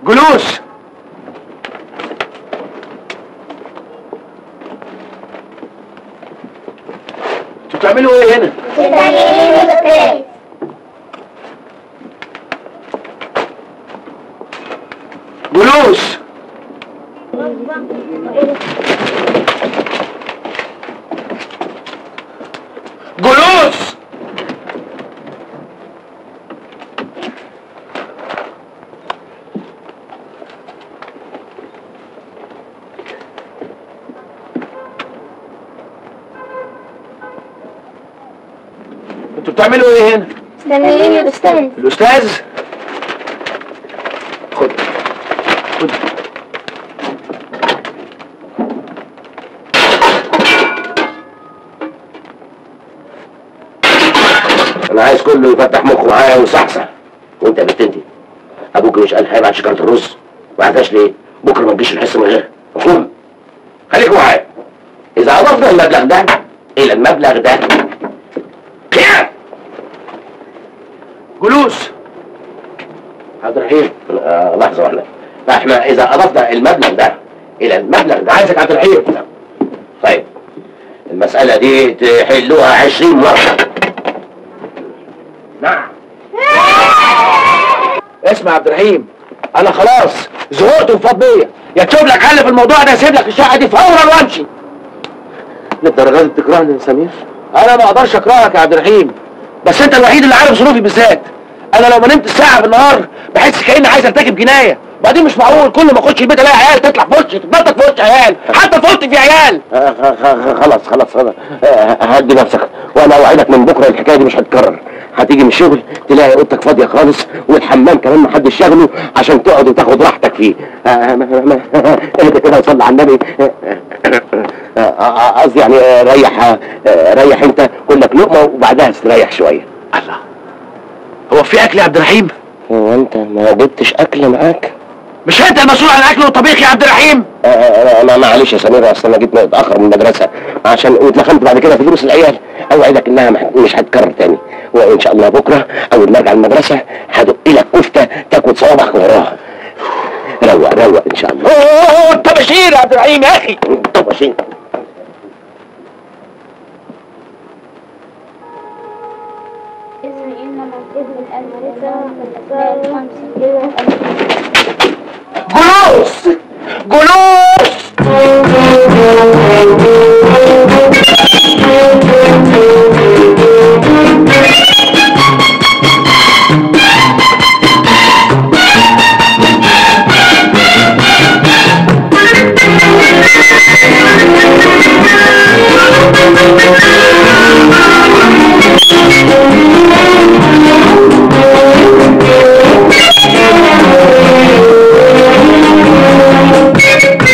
جلوس انتوا بتعملوا ايه هنا؟ مستنيين الاستاذ جلوس جلوس انتوا بتعملوا ايه هنا؟ مستنيين الاستاذ الاستاذ خد خد انا عايز كله يفتح مخه معايا ويصحصح وانت يا بنت انت ابوك مش قال هيبعت شكاره الرز ما بعتهاش ليه بكره ما تجيش الحصه من غيرها مفهوم خليك معايا اذا اضفنا المبلغ ده الى المبلغ ده خير جلوس عبد الرحيم آه لحظه واحده فاحنا اذا اضفنا المبلغ ده الى المبلغ ده عايزك عبد الرحيم طيب المساله دي تحلوها 20 مره نعم اسمع يا عبد الرحيم انا خلاص زهقت وفاض بيا يا تشوف لك حل في الموضوع ده اسيب لك الشقه دي فورا وامشي للدرجه دي بتكرهني يا سمير انا ما اقدرش اكرهك يا عبد الرحيم بس انت الوحيد اللي عارف ظروفي بالذات انا لو ما نمت الساعه بالنهار بحس كاني عايز ارتكب جنايه وبعدين مش معقول كل ما اخش البيت الاقي عيال تطلع في وشي تتنطط في وش عيال حتى في اوضتي في عيال آه، خ- خ- خلاص خلاص خلاص آه، هدي نفسك وانا اوعدك من بكره الحكايه دي مش هتتكرر هتيجي من الشغل تلاقي اوضتك فاضيه خالص والحمام كمان ما حدش شغله عشان تقعد وتاخد راحتك فيه آه، ما- ما- ما- اهدى كده وصلي على النبي آه، آه، آه، قصدي يعني آه، ريح آه، ريح انت كلك لقمه وبعدها تستريح شويه الله هو في اكل يا عبد الرحيم هو انت ما جبتش اكل معاك مش انت المسؤول عن الاكل والطبيخ يا عبد الرحيم آه، آه، ما معلش يا سمير اصل انا جيت متاخر من المدرسه عشان واتلخمت بعد كده في دروس العيال اوعدك انها مح- مش هتكرر تاني وان شاء الله بكره اول ما ارجع المدرسه هدق لك كفته تاكل صوابعك وراها روق روق ان شاء الله اوه الطباشير يا عبد الرحيم يا اخي طباشين إذن إن موكب الألمريكا والأسماء الخمسة جلوس جلوس Thank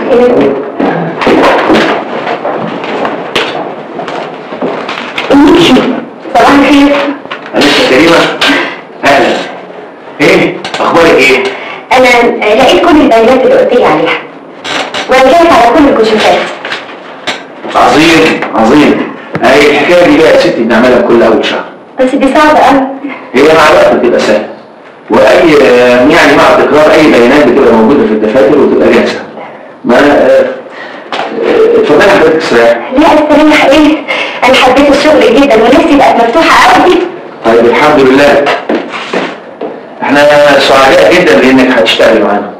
الخير صباح الخير أنسة كريمة أهلا إيه أخبارك إيه؟ انا لقيت كل البيانات اللي قلت لي عليها ورجعت على كل الكشوفات عظيم عظيم هاي الحكاية دي بقى يا ستي بنعملها كل أول شهر بس دي صعبة قوي هي مع الوقت بتبقى سهلة وأي يعني مع تكرار أي بيانات بتبقى موجودة في الدفاتر وتبقى جاهزة ما آه، آه، اتفضلي حضرتك استريح لا استريح ايه انا حبيت الشغل جدا ونفسي بقت مفتوحة قوي طيب الحمد لله احنا سعداء جدا بانك هتشتغلي معانا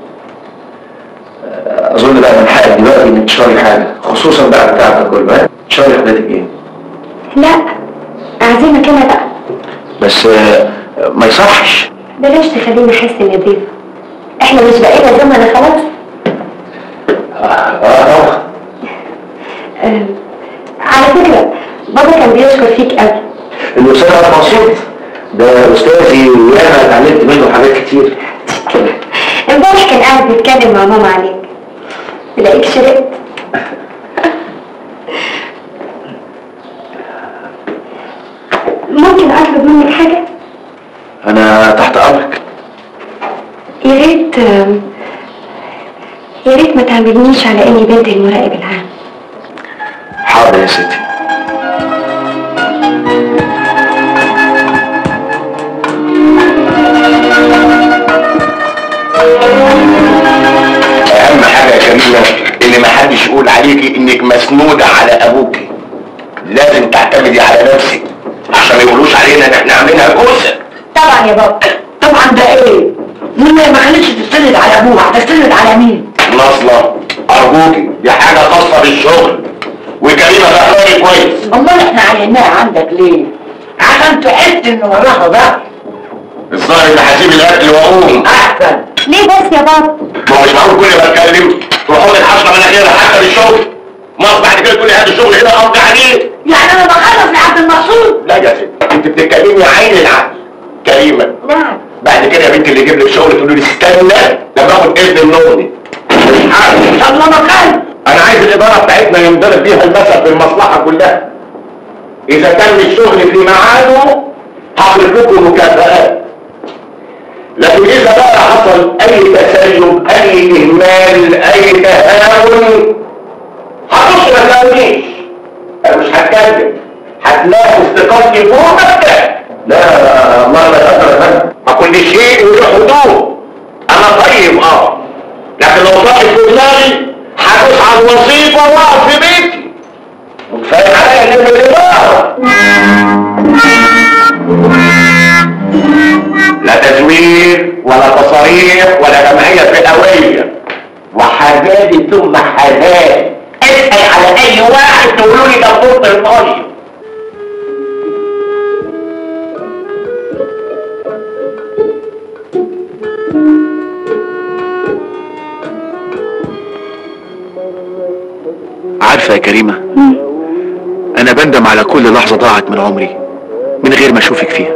آه، اظن بقى من حقك دلوقتي انك تشتغلي حاجه خصوصا بقى بتاع ده كله ها تشتغلي حضرتك ايه لا عايزين مكانها بقى بس آه، ما يصحش بلاش تخليني احس اني ضيف احنا مش بقينا زمنا خلاص اه اه آه، على فكرة بابا كان بيشكر فيك قوي الاستاذ عبد المقصود ده استاذي وانا اتعلمت منه حاجات كتير امبارح كان قاعد بيتكلم مع ماما عليك تلاقيك شرقت ممكن اطلب منك حاجة؟ انا تحت امرك يا ريت آم، يا ريت ما تعملنيش على اني بنت المراقب العام حاضر يا ستي اهم حاجه يا جميله ان محدش يقول عليكي انك مسنوده على ابوكي لازم تعتمدي على نفسك عشان ما يقولوش علينا ان احنا عاملينها جوزة طبعا يا بابا طبعا ده ايه؟ مين ما خلتش تستند على ابوها هتستند على مين؟ نصلة ارجوكي دي حاجه خاصه بالشغل وكريمه فهماني كويس امال احنا عيناها عندك ليه؟ عشان تحس ان وراها ضهر الظاهر ان هسيب الاكل واقوم احسن ليه بس يا بابا؟ ما هو مش معقول كل ما اتكلم تروحوا لي الحشره من غيرها حتى بالشغل ما بعد كده تقولي هذا الشغل هنا قصدي عليه يعني انا بخلص لعبد المقصود لا يا ستي انت بتتكلمي عين العقل كريمه نعم بعد كده يا بنتي اللي يجيب لك شغل تقولي لي استنى لما اخد اذن من امي مش حاجه طب لما كان انا عايز الاداره بتاعتنا ينضرب بيها المثل في المصلحه كلها اذا كان الشغل في ميعاده هصرف لكم مكافآت لكن اذا بقى حصل اي تسيب اي اهمال اي تهاون هتبص ما تلاقونيش انا مش هتكلم هتلاقوا استقالتي فوق مكتب لا الله لا يقدر يا فندم ما كل شيء وله حدود انا طيب اه لكن لو طلعت في دماغي هدوس على الوظيفه واقف في بيتي وكفايه عليا اللي في الاداره لا تزوير ولا تصاريح ولا جمعيه فئويه وحاجات ثم حاجات اسال على اي واحد تقولوا لي ده فوق الطالب عارفة يا كريمة أنا بندم على كل لحظة ضاعت من عمري من غير ما أشوفك فيها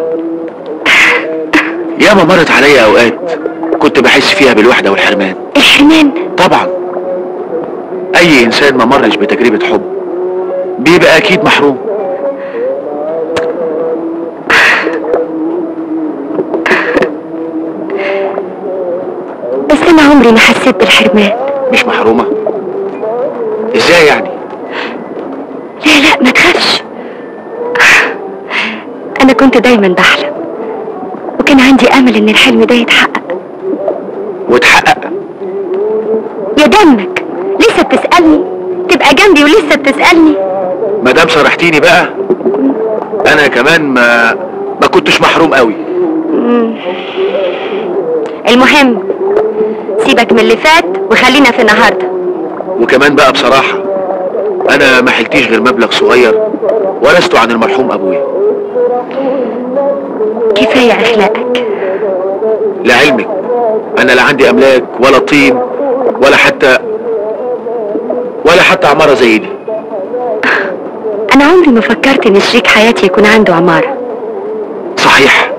ياما مرت عليا أوقات كنت بحس فيها بالوحدة والحرمان الحنان طبعا أي إنسان ما مرش بتجربة حب بيبقى أكيد محروم بس انا عمري ما حسيت بالحرمان مش محرومة إزاي يعني لا لا ما تخافش انا كنت دايما بحلم وكان عندي امل ان الحلم ده يتحقق وتحقق يا دمك لسه بتسألني تبقى جنبي ولسه بتسألني ما دام صرحتيني بقى أنا كمان ما ما كنتش محروم قوي المهم سيبك من اللي فات وخلينا في النهارده وكمان بقى بصراحة أنا ما حلتيش غير مبلغ صغير ورثته عن المرحوم أبويا كفايه اخلاقك لعلمك أنا لا عندي أملاك ولا طين ولا حتى ولا حتى عمارة زي دي انا عمري ما فكرت ان شريك حياتي يكون عنده عماره صحيح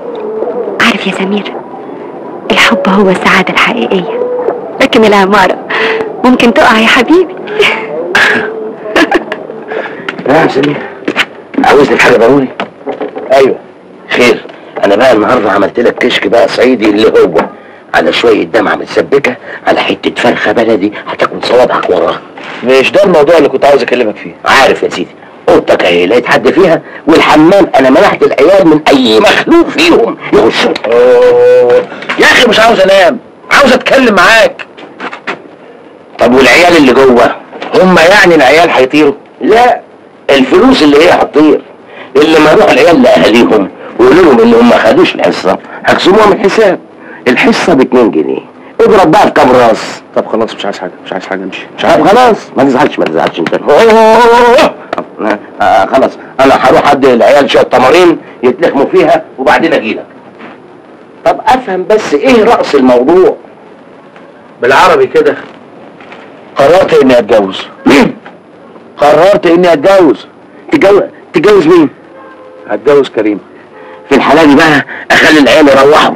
عارف يا سمير الحب هو السعاده الحقيقيه لكن العماره ممكن تقع يا حبيبي يا سمير عاوزني في حاجه ضروري ايوه خير انا بقى النهارده عملت لك كشك بقى صعيدي اللي هو على شويه دمعه متسبكه على حته فرخه بلدي هتاكل صوابعك وراها مش ده الموضوع اللي كنت عاوز اكلمك فيه عارف يا سيدي اوضتك اهي لقيت حد فيها والحمام انا منعت العيال من اي مخلوق فيهم يخشوا اوه يا اخي مش عاوز انام عاوز اتكلم معاك طب والعيال اللي جوه هم يعني العيال هيطيروا لا الفلوس اللي هي هتطير اللي ما يروح العيال لاهاليهم ويقولوا لهم ان هم ما خدوش الحصه هيخصموها من الحساب الحصه ب 2 جنيه اضرب بقى في كام راس طب خلاص مش عايز حاجه مش عايز حاجه امشي مش طب عايز خلاص ما تزعلش ما تزعلش انت آه خلاص انا هروح ادي العيال شويه تمارين يتلخموا فيها وبعدين اجيلك طب افهم بس ايه راس الموضوع بالعربي كده قررت اني اتجوز مين قررت اني اتجوز تتجوز تتجوز مين هتجوز كريم في الحالة دي بقى اخلي العيال يروحوا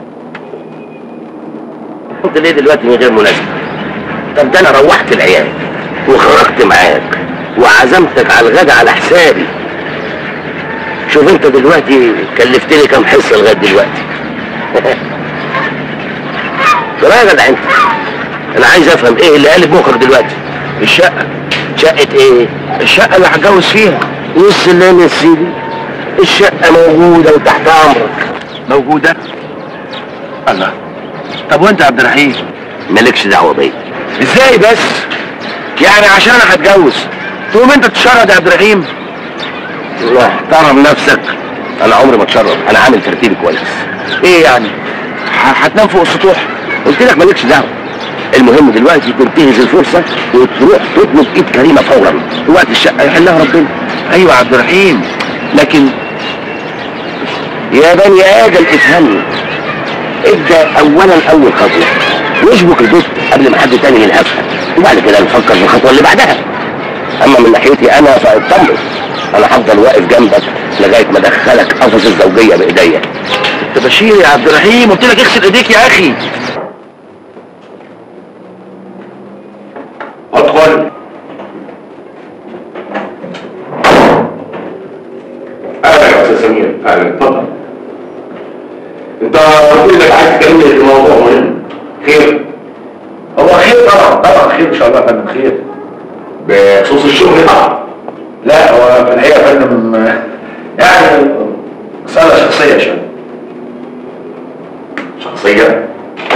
انت ليه دلوقتي من غير مناسبة طب ده انا روحت العيال وخرجت معاك وعزمتك على الغدا على حسابي شوف انت دلوقتي كلفتني كام حصة لغاية دلوقتي ترى يا جدع انت انا عايز افهم ايه اللي قالب مخك دلوقتي الشقه شقة ايه الشقه اللي هتجوز فيها والسلام يا سيدي الشقة موجودة وتحت امرك موجوده الله طب وانت يا عبد الرحيم مالكش دعوة بيا ازاي بس يعني عشان انا هتجوز تقوم انت تشرد يا عبد الرحيم احترم نفسك انا عمري ما اتشرف انا عامل ترتيبي كويس ايه يعني ه- هتنام فوق السطوح قلت لك مالكش دعوه المهم دلوقتي تنتهز الفرصه وتروح تطلب ايد كريمه فورا وقت الشقه يحلها ربنا ايوه يا عبد الرحيم لكن يا بني ادم افهمني ابدا اولا اول خطوه واشبك البيت قبل ما حد تاني يلهفها وبعد كده نفكر في الخطوه اللي بعدها اما من ناحيتي انا فاطمن انا هفضل واقف جنبك لغايه ما ادخلك قفص الزوجيه بايديا انت بشير يا عبد الرحيم قلت لك اغسل ايديك يا اخي ادخل اهلا يا استاذ سمير اهلا اتفضل انت قلت لك عايز تكلمني في موضوع مهم خير هو خير طبعا طبعا خير ان شاء الله يا فندم خير بخصوص الشغل طبعا لا هو في الحقيقه يا فندم يعني مساله شخصيه شويه شخصيا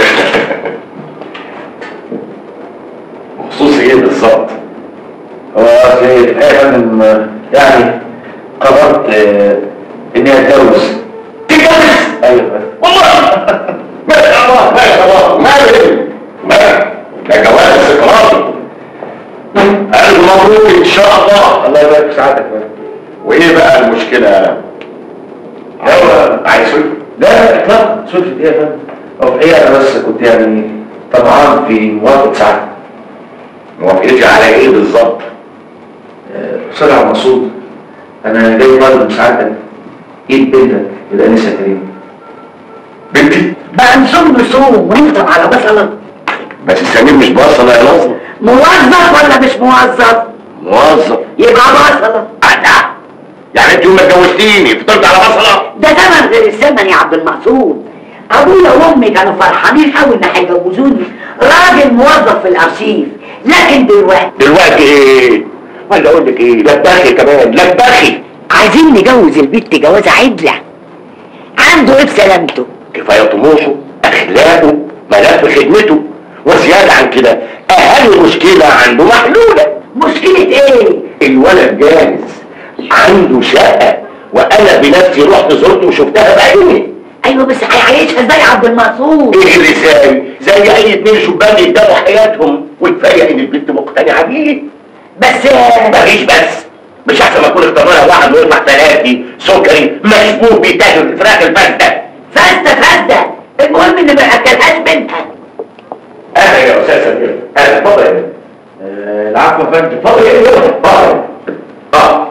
بخصوص ايه بالظبط هو في الحقيقه يا فندم يعني قررت آه، اني اتجوز تتجوز ايوه يا فندم والله ما شاء الله ما شاء الله ما بين ما ده جواز استقراري ألف مبروك إن شاء الله الله يبارك في سعادتك يا فندم وإيه بقى المشكلة؟ هو عايز سلف؟ لا اطلاقا سلفة ايه يا فندم هو في الحقيقه انا بس كنت يعني طمعان في موافقه سعادتك موافقتي على إيه بالظبط؟ آه، استاذ عبد المقصود انا جاي طالب مساعدتك ايد بنتك الانسه كريم بنتي بقى نصوم نصوم ونفطر على مثلا بس السمير مش بصلة يا نظر موظف ولا مش موظف موظف يبقى بصلة أنا يعني أنت يوم ما اتجوزتيني فطرت على بصلة؟ ده زمن غير الزمن يا عبد المقصود ابويا وامي كانوا فرحانين قوي ان هيجوزوني راجل موظف في الارشيف لكن دلوقتي دلوقتي إيه؟ ولا أقول لك إيه؟ لبخي كمان لبخي عايزين نجوز البنت جوازة عدلة عنده ايه بسلامته كفاية طموحه أخلاقه ملف خدمته وزيادة عن كده أهم مشكلة عنده محلولة مشكلة ايه الولد جاهز عنده شقة وأنا بنفسي رحت زرته وشفتها بعيني ايوه بس هيعيشها ازاي يا عبد المقصود ايه اللي ازاي؟ زي أي اتنين شبان يبدأوا حياتهم وكفاية إن البنت مقتنعة بيه بس مفيش بس مش أحسن ما أكون اختار لها واحد ويطلع تلاتي سكري مشبوه بيتاجر في الفراخ الفاسدة فاسدة فاسدة المهم ان ما اكلهاش بنتها أهلا يا أستاذ سمير أهلا اتفضل يا ابني. آه، العفو يا فندم اتفضل يا ابني اتفضل اه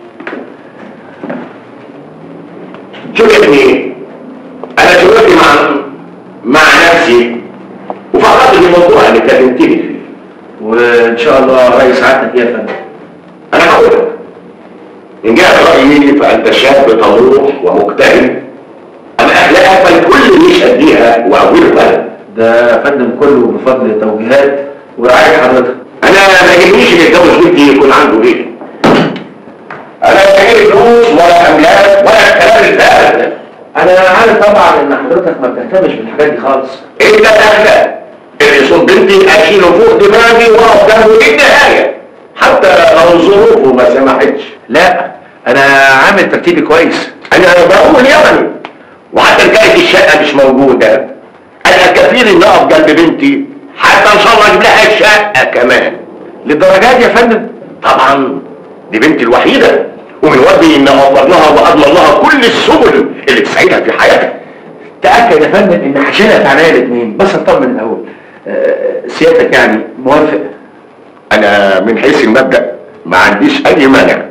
شوف يا ابني انا شغلتي مع مع نفسي وفكرت في الموضوع اللي كلمتني فيه وان شاء الله راي سعادتك إيه يا فندم انا هقول لك ان جاء رايي فانت شاب طموح ومجتهد انا اخلاقها فالكل يشهد بيها واولها ده يا فندم كله بفضل توجيهات ورعايه حضرتك انا ما يهمنيش اللي يتجوز بنتي يكون عنده ايه انا لا جايب فلوس ولا املاك ولا الكلام الفارغ ده انا عارف طبعا ان حضرتك ما بتهتمش بالحاجات دي خالص انت الاخلاق اللي يصد بنتي اشيله فوق دماغي واقف جنبه للنهايه حتى لو ظروفه ما سمحتش لا انا عامل ترتيبي كويس انا بقول يمني وحتى حكايه الشقه مش موجوده انا كفيل اني اقف جنب بنتي حتى ان شاء الله اجيب لها شقه كمان للدرجات دي يا فندم طبعا دي بنتي الوحيده ومن واجبي ان اوفر لها واضمن لها كل السبل اللي تساعدها في حياتها تاكد يا فندم ان هشيلها في عناية الاثنين بس اطمن الاول آه، سيادتك يعني موافق انا من حيث المبدا ما عنديش اي مانع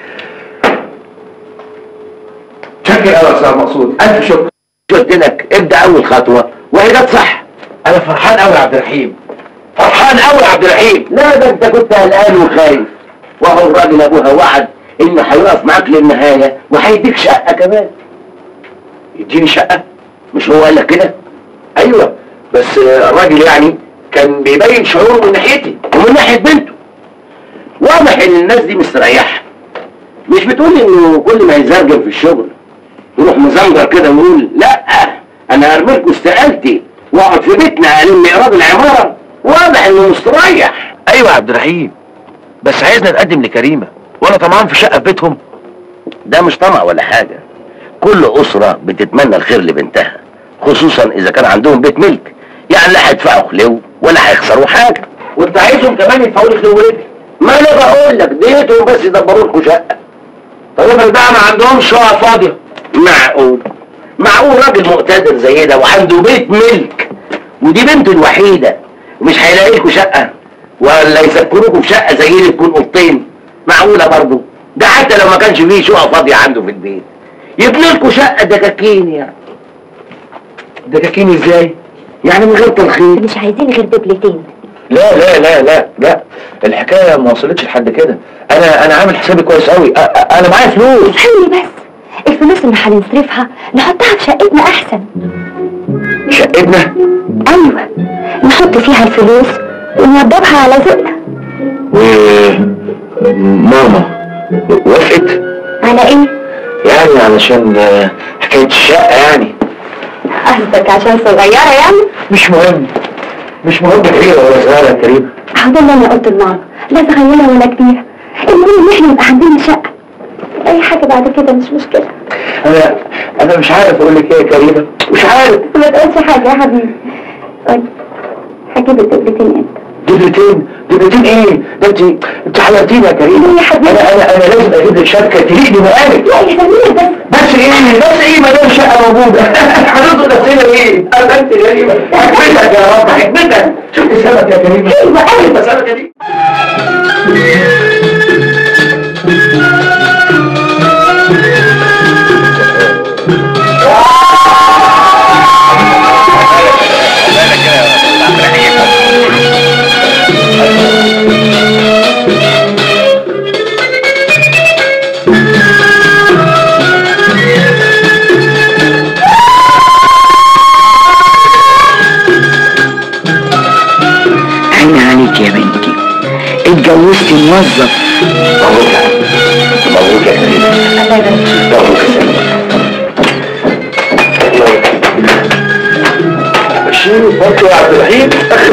شكر قوي يا استاذ مقصود الف شكر قلت لك ابدا اول خطوه وهي جت صح انا فرحان قوي يا عبد الرحيم فرحان قوي يا عبد الرحيم لا ده انت كنت قلقان وخايف وهو الراجل ابوها وعد انه هيقف معاك للنهايه وهيديك شقه كمان يديني شقه مش هو قال لك كده ايوه بس آه، الراجل يعني كان بيبين شعوره من ناحيتي ومن ناحيه بنته واضح ان الناس دي مستريحه مش بتقول انه كل ما يزرجم في الشغل يروح مزمجر كده ويقول لا انا هرميلكوا استقالتي واقعد في بيتنا الم ايراد العماره واضح انه مستريح ايوه يا عبد الرحيم بس عايزنا نقدم لكريمه وانا طمعان في شقه في بيتهم ده مش طمع ولا حاجه كل اسره بتتمنى الخير لبنتها خصوصا اذا كان عندهم بيت ملك يعني لا هيدفعوا خلو ولا هيخسروا حاجه وانت عايزهم كمان يدفعوا لي خلو ولادي ما انا بقول لك ديتهم بس يدبروا لكم شقه طب افرض بقى ما عندهمش شقق فاضيه معقول معقول راجل مقتدر زي ده وعنده بيت ملك ودي بنته الوحيده ومش هيلاقي لكم شقه ولا يسكنوكم في شقه زي اللي تكون اوضتين معقوله برضه ده حتى لو ما كانش فيه شقه فاضيه عنده في البيت يبني لكم شقه دكاكين يعني دكاكين ازاي يعني من غير تلخيص مش عايزين غير دبلتين لا لا لا لا لا الحكايه ما وصلتش لحد كده انا انا عامل حسابي كويس قوي أ- أ- انا معايا فلوس استني بس الفلوس اللي هنصرفها نحطها في شقتنا احسن شقتنا ايوه نحط فيها الفلوس ونوضبها على ذوقنا وماما وافقت على ايه يعني علشان آه، حكايه الشقه يعني قصدك عشان صغيره يعني مش مهم مش مهم كبيره ولا صغيره يا كريم هقول اللي انا قلت لماما لا صغيره ولا كبيره المهم ان احنا يبقى عندنا شقه اي حاجه بعد كده مش مشكله انا انا مش عارف اقول لك ايه يا كريمه مش عارف ما تقولش حاجه يا حبيبي قول هجيب الدبلتين امتى دبلتين دبلتين ايه ده انت انت حيرتيني يا كريمه ليه يا حبيبي؟ انا انا انا لازم اجيب لك شبكه تليق بمقامك لا يا سمير بس بس ايه بس ايه ما دام شقه موجوده هنرضوا نفسنا ايه انا انت كريمه حكمتك يا رب حكمتك شفت سمك يا كريمه ايوه ايوه السمكه دي عين عليك يا بنتي اتجوزتي موظف مبروك يا مبروك يا كريم الله يبارك مبروك يا سلمى ماشيين برضه يا عبد الرحيم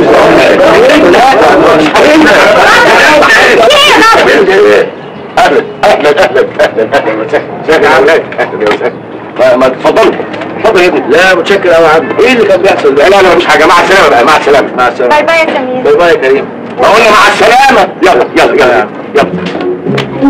اهلا اهلا اهلا اهلا اهلا وسهلا ازيك يا عم اهلا وسهلا ما ما تفضل اتفضل يا ابني لا متشكر قوي يا عم ايه اللي كان بيحصل لا لا لا مش حاجه مع السلامه بقى مع السلامه مع السلامه باي باي يا سمير باي باي يا كريم بقول له مع السلامه يلا يلا يلا يلا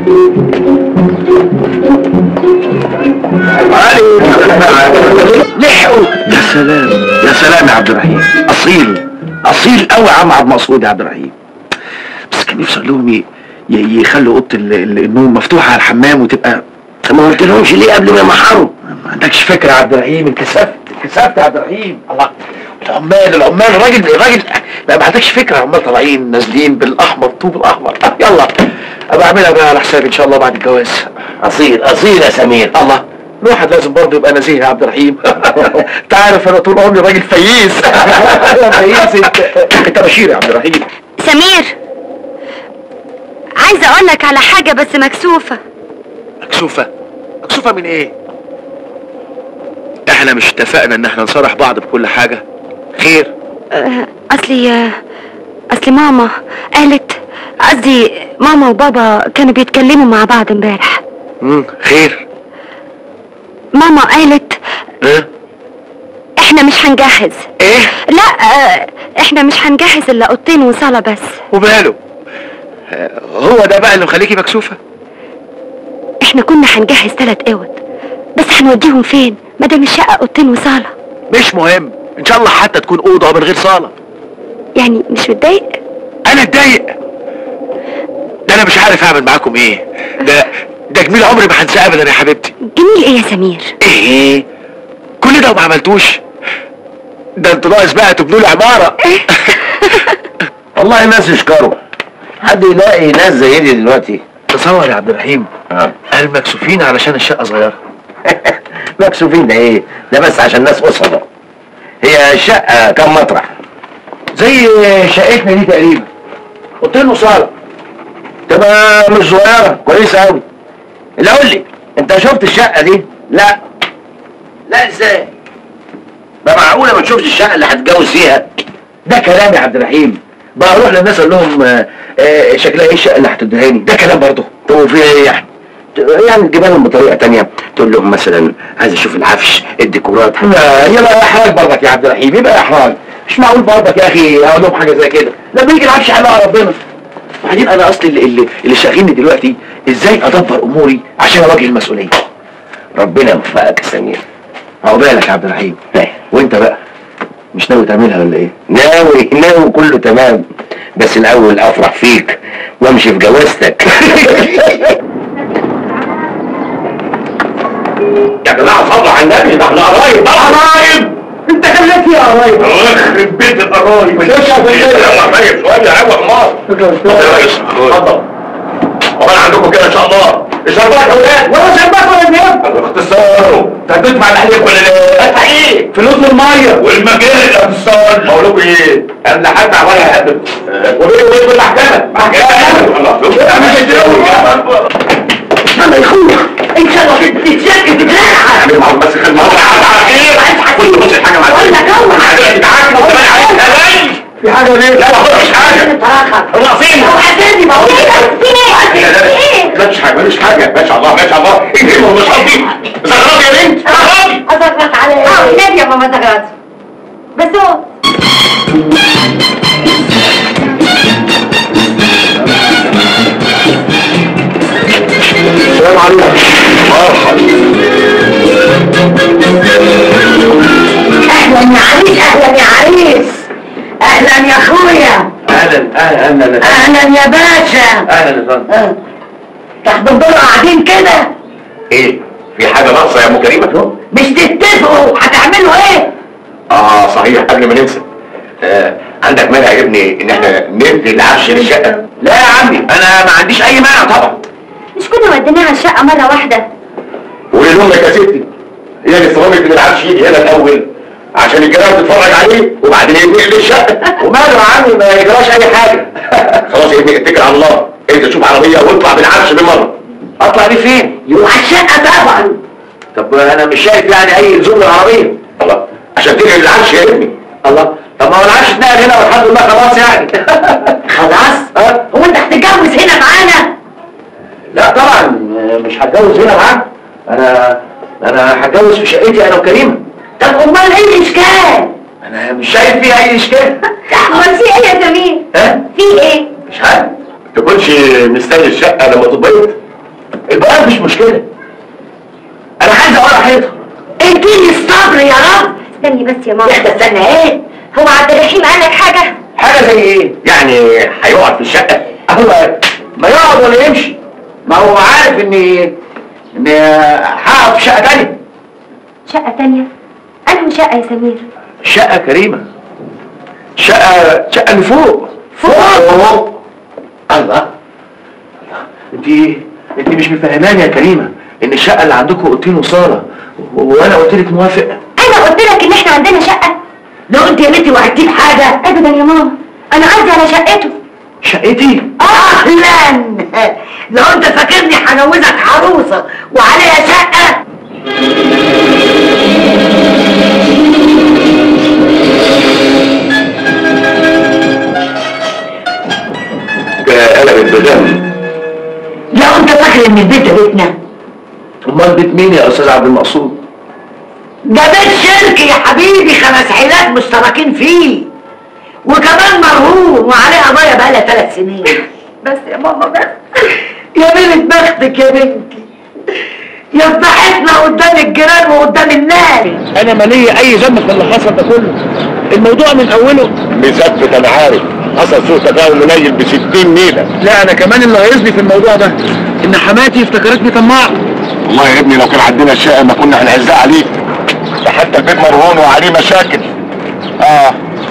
لحقوا يا سلام يا سلام يا عبد الرحيم اصيل اصيل قوي يا عم عبد المقصود يا عبد الرحيم بس كان نفسي اقول لهم ي- ي- يخلوا اوضه ال- ال- النوم مفتوحه على الحمام وتبقى ما قلت لهمش ليه قبل ما يمحروا ما عندكش فكره يا عبد الرحيم انكسفت انكسفت يا عبد الرحيم الله العمال العمال الراجل الراجل ما ما عندكش فكره عمال طالعين نازلين بالاحمر طوب الاحمر يلا ابقى اعملها بقى على حسابي ان شاء الله بعد الجواز اصيل اصيل يا سمير الله الواحد لازم برضه يبقى نزيه يا عبد الرحيم انت عارف انا طول عمري راجل فييس فييس انت انت بشير يا عبد الرحيم سمير عايزه اقول لك على حاجه بس مكسوفه مكسوفه مكسوفه من ايه احنا مش اتفقنا ان احنا نصارح بعض بكل حاجه خير أه، اصلي أه، اصلي ماما قالت قصدي ماما وبابا كانوا بيتكلموا مع بعض امبارح امم خير ماما قالت ها احنا مش هنجهز ايه لا أه، احنا مش هنجهز الا اوضتين وصاله بس وماله آه، هو ده بقى اللي مخليكي مكسوفه احنا كنا هنجهز ثلاث اوض بس هنوديهم فين ما دام الشقه اوضتين وصاله مش مهم ان شاء الله حتى تكون اوضه من غير صاله يعني مش متضايق انا اتضايق ده انا مش عارف اعمل معاكم ايه ده ده جميل عمري ما هنساه ابدا يا حبيبتي جميل ايه يا سمير ايه كل ده وما عملتوش ده انتوا ناقص بقى تبنوا لي عماره والله الناس يشكروا حد يلاقي ناس زي دي دلوقتي تصور يا عبد الرحيم اه المكسوفين علشان الشقه صغيره مكسوفين ده ايه ده بس عشان ناس قصده هي الشقه كم مطرح زي شقتنا دي تقريبا اوضتين وصاله تبقى مش صغيره كويسه قوي اللي قول لي انت شفت الشقه دي لا لا ازاي ده معقوله ما تشوفش الشقه اللي هتتجوز فيها ده كلام يا عبد الرحيم بقى اروح للناس اقول لهم آه، آه، شكلها ايه الشقه اللي هتدهاني ده كلام برضه طب في ايه يعني يعني تجيبها لهم بطريقه تانية تقول لهم مثلا عايز اشوف العفش الديكورات لا يبقى احراج برضك يا عبد الرحيم يبقى احراج مش معقول برضك يا اخي اقول لهم حاجه زي كده لما يجي العفش على ربنا وبعدين انا اصلي اللي, اللي, اللي شاغلني دلوقتي ازاي ادبر اموري عشان اواجه المسؤوليه ربنا يوفقك يا سمير عقبالك يا عبد الرحيم إيه، وانت بقى مش ناوي تعملها ولا ايه ناوي ناوي كله تمام بس الاول افرح فيك وامشي في جوازتك يا جماعه صلوا على النبي ده احنا قرايب ده قرايب انت خليك يا قرايب يخرب بيت القرايب مش هيك يا فندم. يلا طيب شويه يا عم حمار اتفضل يا ريس اتفضل وبقى عندكم كده ان شاء الله الشربات يا اولاد ولا شربات ولا نياب اختصار انت هتدفع الحليب ولا لا؟ ادفع ايه؟ فلوس الميه والمجال الاختصار بقول لكم ايه؟ انا هدفع ولا هقدم وبيني وبين المحكمه محكمه الله مش انا يا اخويا ان شاء الله تتشكل بتلاقي اعمل معروف بس خدمه على خير كل بص الحاجه معاك ولا جو تعالى وانت عايز في حاجه ليه لا ما فيش حاجه الله فين وعزازي بقول لك في لا لا ايه؟ لا مش حاجه مش حاجه ما شاء الله ما شاء الله ايه ما هو مش قصدي زغرات يا بنت زغراتي ازغرط على ايه؟ اه نادي يا ماما زغرط بس هو السلام عليكم اهلا يا عريس اهلا يا عريس اهلا يا اخويا اهلا اهلا اهلا اهلا يا باشا اهلا يا فندم اه. تحضروا قاعدين كده ايه في حاجه ناقصه يا ام كريمه مش تتفقوا هتعملوا ايه؟ اه صحيح قبل ما ننسى آه عندك مانع يا ابني ان احنا ندي العفش للشقه لا يا عمي انا ما عنديش اي مانع طبعا مش كنا وديناها الشقه مره واحده قولي لامك يا ستي هي اللي صممت ان العفش يجي هنا الاول عشان الجيران تتفرج عليه وبعدين ينقل للشقه وماله يا عمي ما يجراش اي حاجه خلاص يا ابني اتكل على الله انت شوف عربيه واطلع بالعفش بالمره اطلع بيه فين يروح الشقه طبعا طب انا مش شايف يعني اي لزوم للعربيه الله عشان تنقل العفش يا ابني الله طب ما هو العفش اتنقل هنا والحمد لله خلاص يعني خلاص ها؟ هو انت هتتجوز هنا معانا؟ لا طبعا مش هتجوز هنا معاك انا انا هتجوز في شقتي انا وكريمه طب امال ايه الاشكال؟ انا مش شايف فيها اي اشكال امال في ايه يا سمير ها في ايه مش عارف تكونش مستني الشقه لما تبيض البياض مش مشكله انا عايز اقرا حيطه اديني الصبر يا رب استني بس يا ماما يا ده استنى ايه؟ هو عبد الرحيم قال لك حاجه حاجه زي ايه يعني هيقعد في الشقه هو ما يقعد ولا يمشي ما هو عارف اني اني هقعد في شقه تانية شقه تانية انهي شقه يا سمير شقه كريمه شقه شقه اللي فوق فوق الله انت انت مش مفهماني يا كريمه ان الشقه اللي عندكم اوضتين وصاله و- وانا قلت لك موافق انا قلت لك ان احنا عندنا شقه لو انت يا بنتي وعدتيه بحاجه ابدا يا ماما انا قصدي على شقته شقتي اهلا لو انت فاكرني هجوزك عروسه وعليها شقه قلبت بدم لو انت فاكر ان البيت ده بيتنا امال بيت مين يا استاذ عبد المقصود ده بيت شركة يا حبيبي خمس عيلات مشتركين فيه وكمان مرهون وعليه قضايا بقالها ثلاث سنين بس يا ماما بس يا بنت بختك يا بنتي يا فضحتنا قدام الجيران وقدام الناس انا مالي اي ذنب في اللي حصل ده كله الموضوع من اوله مثبت انا عارف حصل سوء تفاهم منيل ب 60 نيله لا انا كمان اللي هيصني في الموضوع ده ان حماتي افتكرتني طماع والله يا ابني لو كان عندنا الشقه ما كنا هنعزها عليك ده حتى البيت مرهون وعليه مشاكل اه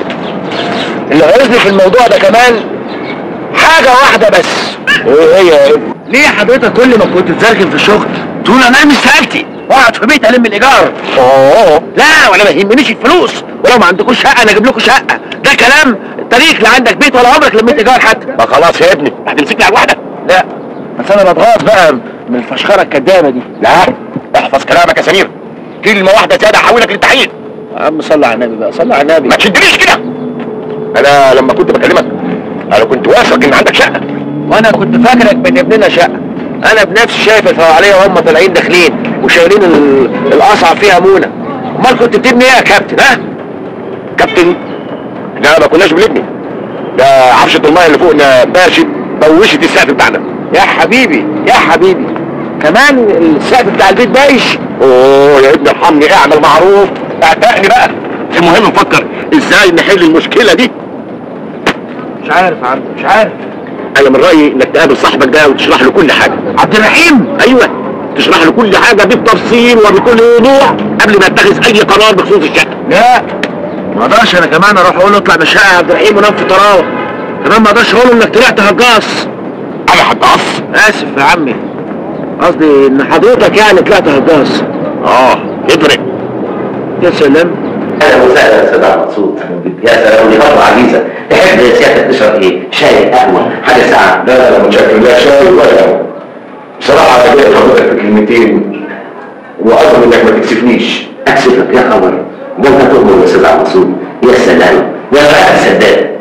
اللي هيصني في الموضوع ده كمان حاجه واحده بس ايه هي يا ابني ليه حضرتك كل ما كنت تزركن في الشغل تقول انا مش سالتي واقعد في بيت الم الايجار اوه لا وانا ما يهمنيش الفلوس ولو ما عندكوش شقه انا اجيب لكم شقه ده كلام التاريخ لا عندك بيت ولا عمرك لميت ايجار حتى ما خلاص يا ابني هتمسكني على الواحده لا بس انا بتغاظ بقى من الفشخره الكدابه دي لا احفظ كلامك يا سمير كلمه واحده زياده هحولك للتحقيق يا عم صلي على النبي بقى صلي على النبي ما تشدنيش كده انا لما كنت بكلمك انا كنت واثق ان عندك شقه وانا كنت فاكرك بتبني لنا شقه انا بنفسي شايف الفوعليه وهم طالعين داخلين وشايلين ال- القصعه فيها مونه امال كنت بتبني ايه يا كابتن ها كابتن لا ما كناش بنبني ده عفشه الميه اللي فوقنا باشت بوشت السقف بتاعنا يا حبيبي يا حبيبي كمان السقف بتاع البيت بايش اوه يا ابني ارحمني اعمل معروف اعتقني بقى المهم نفكر ازاي نحل المشكله دي مش عارف يا عم مش عارف انا من رايي انك تقابل صاحبك ده وتشرح له كل حاجه عبد الرحيم ايوه تشرح له كل حاجه بالتفصيل وبكل وضوح قبل ما اتخذ اي قرار بخصوص الشقه لا ما اقدرش انا كمان اروح اقول له اطلع من الشقه يا عبد الرحيم ونام في طراوه كمان ما اقدرش اقول له انك طلعت هجاص انا هتقص اسف يا عمي قصدي ان حضرتك يعني طلعت هجاص اه يفرق يا سلام اهلا وسهلا يا استاذ عبد المقصود يا سلام دي خطوه عزيزه تحب سيادتك تشرب ايه؟ شاي قهوه حاجه ساعه لا لا لا متشكر لا شاي ولا قهوة. بصراحه انا جاي حضرتك في كلمتين وارجو انك ما تكسفنيش اكسفك يا خبر ده انت تؤمن يا استاذ عبد المقصود يا سلام يا بقى سداد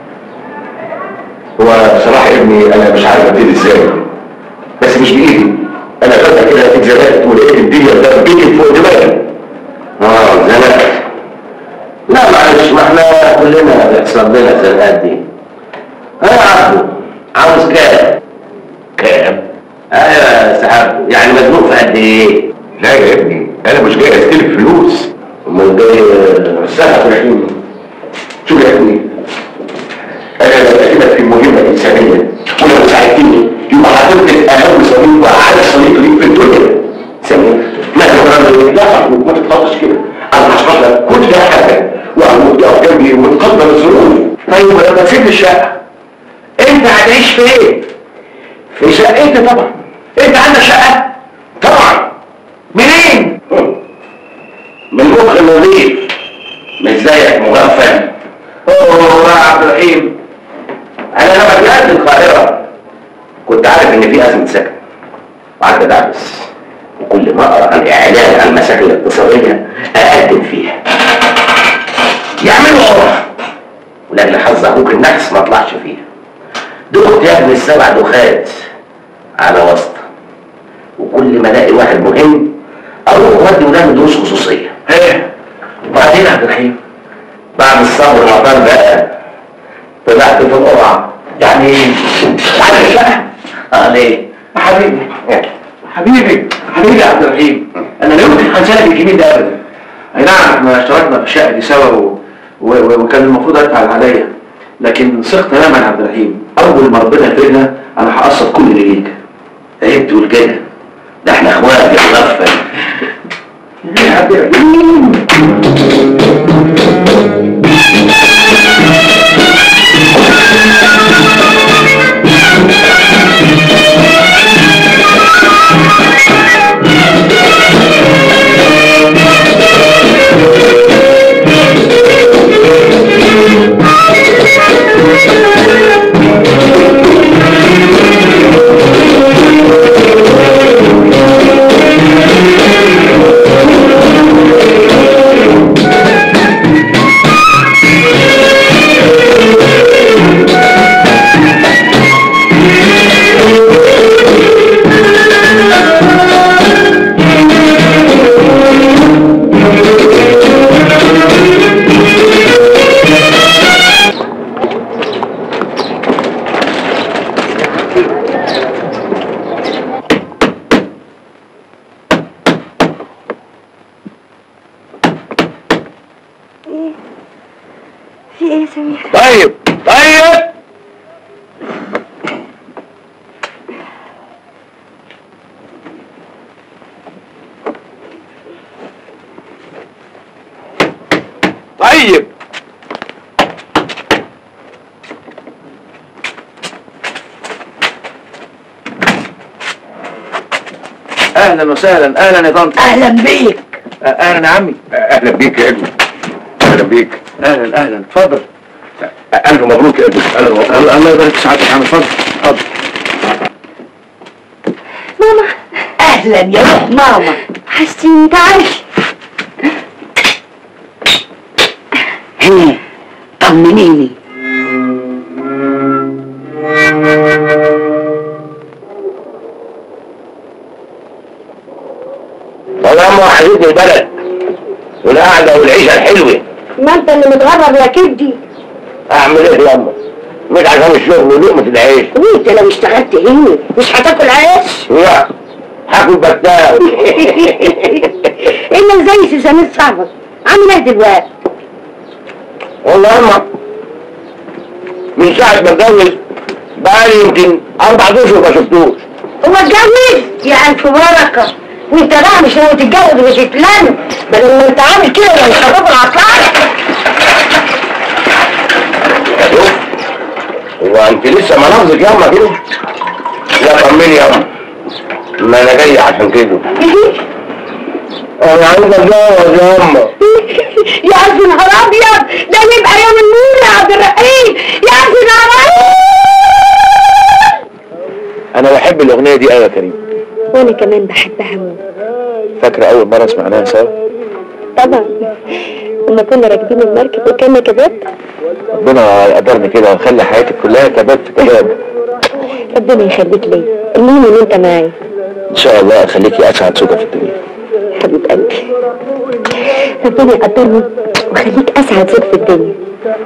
هو بصراحه يا ابني انا مش عارف ابتدي ازاي بس مش بايدي انا فجاه كده اتزنقت ولقيت الدنيا دربكت فوق دماغي اه زنقت لا معلش ما احنا كلنا بيحصل لنا الزنقات دي انا عارفه عاوز كام؟ كام؟ ايوه يا سحاب يعني مزنوق في قد ايه؟ لا يا ابني انا مش جاي استلف فلوس امال جاي الساعه 30 شوف يا ابني انا بكلمك في مهمه انسانيه ولو ساعدتني يبقى هتفضل اهم صديق واعز صديق ليك في الدنيا سمير ما تقدر لا ما تتفضلش كده انا هشرح لك كل حاجه وهموت تقف جنبي وتقدر الظروف طيب ولما تسيب لي الشقه انت هتعيش فين؟ في شقتي طبعا انت عندك شقه؟ طبعا منين؟ من مخ نظيف مش زيك مغفل اوه يا عبد الرحيم انا لما رجعت القاهره كنت عارف ان في ازمه سكن وقعدت ادعبس وكل ما اقرا عن اعلان عن المشاكل الاقتصاديه اقدم فيها يعملوا قرعه ولاجل حظ اخوك النحس ما طلعش فيها دخت يا ابني السبع دخات على واسطه وكل ما الاقي واحد مهم اروح اودي ولاد دروس خصوصيه ايه وبعدين يا عبد الرحيم بعد الصبر العطان بقى طلعت في القرعه يعني ايه؟ عارف الشقه؟ اه ليه؟ يا حبيبي حبيبي حبيبي يا عبد الرحيم انا لا يمكن هنسالك الجميل ده ابدا اي نعم احنا اشتركنا في الشقه دي سوا و... و... و... وكان المفروض ادفع اللي عليا لكن ثق تماما يا عبد الرحيم اول ما ربنا يفرجنا انا هقسط كل اللي ليك عيب تقول كده ده احنا اخوات يا مغفل يا عبد الرحيم طيب طيب طيب اهلا وسهلا اهلا يا طنط اهلا بيك اهلا يا عمي اهلا بيك يا ابني اهلا بيك اهلا اهلا اتفضل الف مبروك يا ابني الف مبروك الله الله يبارك في سعادتك يا عم اتفضل اتفضل ماما اهلا يا روح ماما حشتيني تعالي هنا طمنيني والله ما وحشتني البلد والقعده والعيشه الحلوه ما انت اللي متغرب يا كبدي اعمل ايه ياما مش عشان الشغل ولقمه العيش وانت لو اشتغلت هنا مش هتاكل عيش لا هاكل بتاو الا زي سوسامير صاحبك عامل ايه دلوقتي والله ياما من ساعه ما اتجوز بقالي يمكن اربع اشهر ما شفتوش هو اتجوز يا الف بركه وانت بقى مش ناوي تتجوز وتتلم بدل ما انت عامل كده يا شباب العطار شوف هو انت لسه مناظرك ياما كده لا طمني ياما ما انا جاي عشان كده انا عايز اتجوز ياما يا الف نهار ابيض ده يبقى يوم النور يا عبد الرحيم يا الف نهار ابيض انا بحب الاغنيه دي قوي يا كريم وانا كمان بحبها موت فاكره اول مره سمعناها سوا طبعا لما كنا راكبين المركب وكان كباب ربنا يقدرني كده ويخلي حياتي كلها كباب في كباب ربنا يخليك ليا المهم ان انت معايا ان شاء الله اخليكي اسعد زوجة في الدنيا حبيب قلبي ربنا يقدرني ويخليك اسعد زوج في الدنيا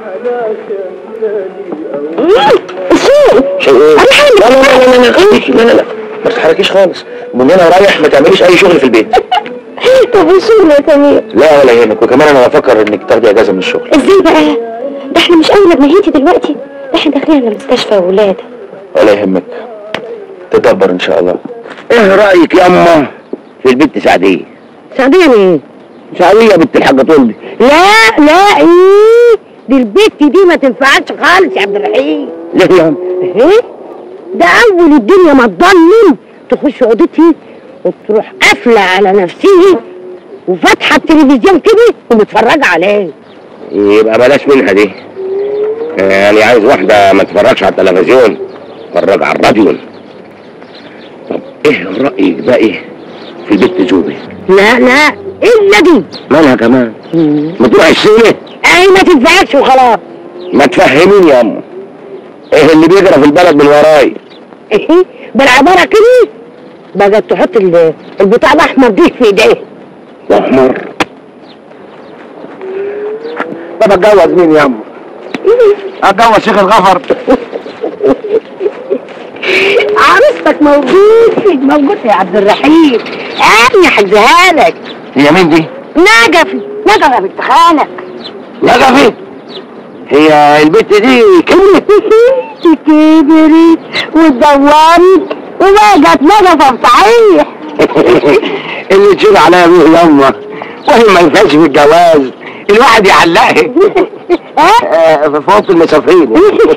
شيء شيء ايه؟ لا لا لا لا لا خليكي لا لا لا ما تتحركيش خالص من هنا رايح ما تعمليش اي شغل في البيت طب الشغل يا سمير لا ولا يهمك وكمان انا بفكر انك تاخدي اجازه من الشغل ازاي بقى ده احنا مش اول ما نهيتي دلوقتي ده احنا داخلين على مستشفى ولاده ولا يهمك تدبر ان شاء الله ايه رايك ياما في البنت سعديه سعدية ايه سعديه بنت الحاجه طلبي لا لا ايه دي البت دي ما تنفعش خالص يا عبد الرحيم ليه ياما ايه ده اول الدنيا ما تضلم تخش اوضتي وتروح قافله على نفسه وفاتحه التلفزيون كده ومتفرجه عليه يبقى بلاش منها دي يعني عايز واحدة ما تتفرجش على التلفزيون تتفرج على الراديو طب ايه رأيك بقى ايه في البت زوبي لا لا الا دي مالها كمان ما تروح السينما اي ما تنفعكش وخلاص ما تفهميني يا اما ايه اللي بيجرى في البلد من وراي ايه بالعباره كده بقت تحط ال- البتاع الاحمر دي في ايديه احمر طب اتجوز مين يا اما اتجوز شيخ الغفر عروستك موجود موجود يا عبد الرحيم انا هحجزها لك هي مين دي نجفي نجفي يا بنت خالك نجفي هي البت دي كلمة كبرت واتدورت وبقت نجفة صحيح اللي تشيل عليها بيه يما وهي ما ينفعش في الجواز الواحد يعلقها آه، في فوق المسافرين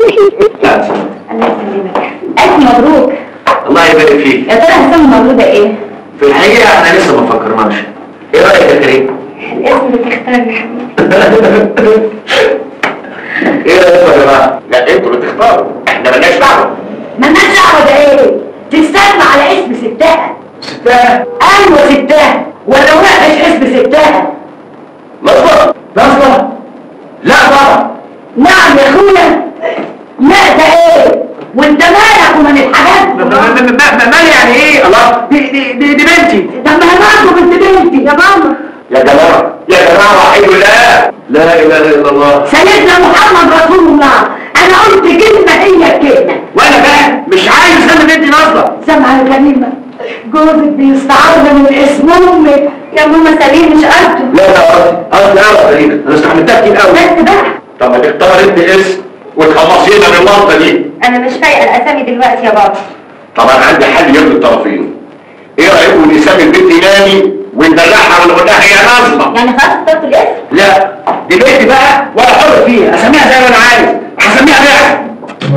ألف مبروك الله يبارك فيك يا ترى هسمي المولودة ايه؟ في الحقيقه احنا لسه ما فكرناش ايه رايك يا كريم الاسم اللي تختار يا حبيبي ايه رايكم يا جماعه لا انتوا اللي تختاروا احنا مالناش دعوه مالناش دعوه ده ايه تستنى على اسم ستها ستات ايوه ستها ولا وحش اسم ستها مظبوط نصلة لا طبعا نعم يا اخويا لا ده ايه وانت مالك ومن الحاجات م- م- م- م- مال يعني ايه الله دي دي دي, دي بنتي ده ما هي برضه بنت بنتي يا ماما يا جماعه يا جماعه وحيد الله لا اله الا الله سيدنا محمد رسول الله انا قلت كلمه هي الكلمه وانا بقى مش عايز اسمي بنتي نصلة سامعه الكلمه جوزك بيستعرض من اسم امك يا ماما سليم مش قصده لا لا قصدي قصدي اعرف كريم انا استحملتها كتير قوي بس بقى طب ما تختار انت اسم وتخلصينا من اللقطه دي انا مش فايقه الاسامي دلوقتي يا بابا طبعا عندي حل يرضي الطرفين ايه رايكم نسمي البنت ناني وندلعها ونقول لها يا نظمه يعني خلاص اخترتوا الاسم لا دي بنتي بقى وانا حر فيها اسميها زي ما انا عايز هسميها بقى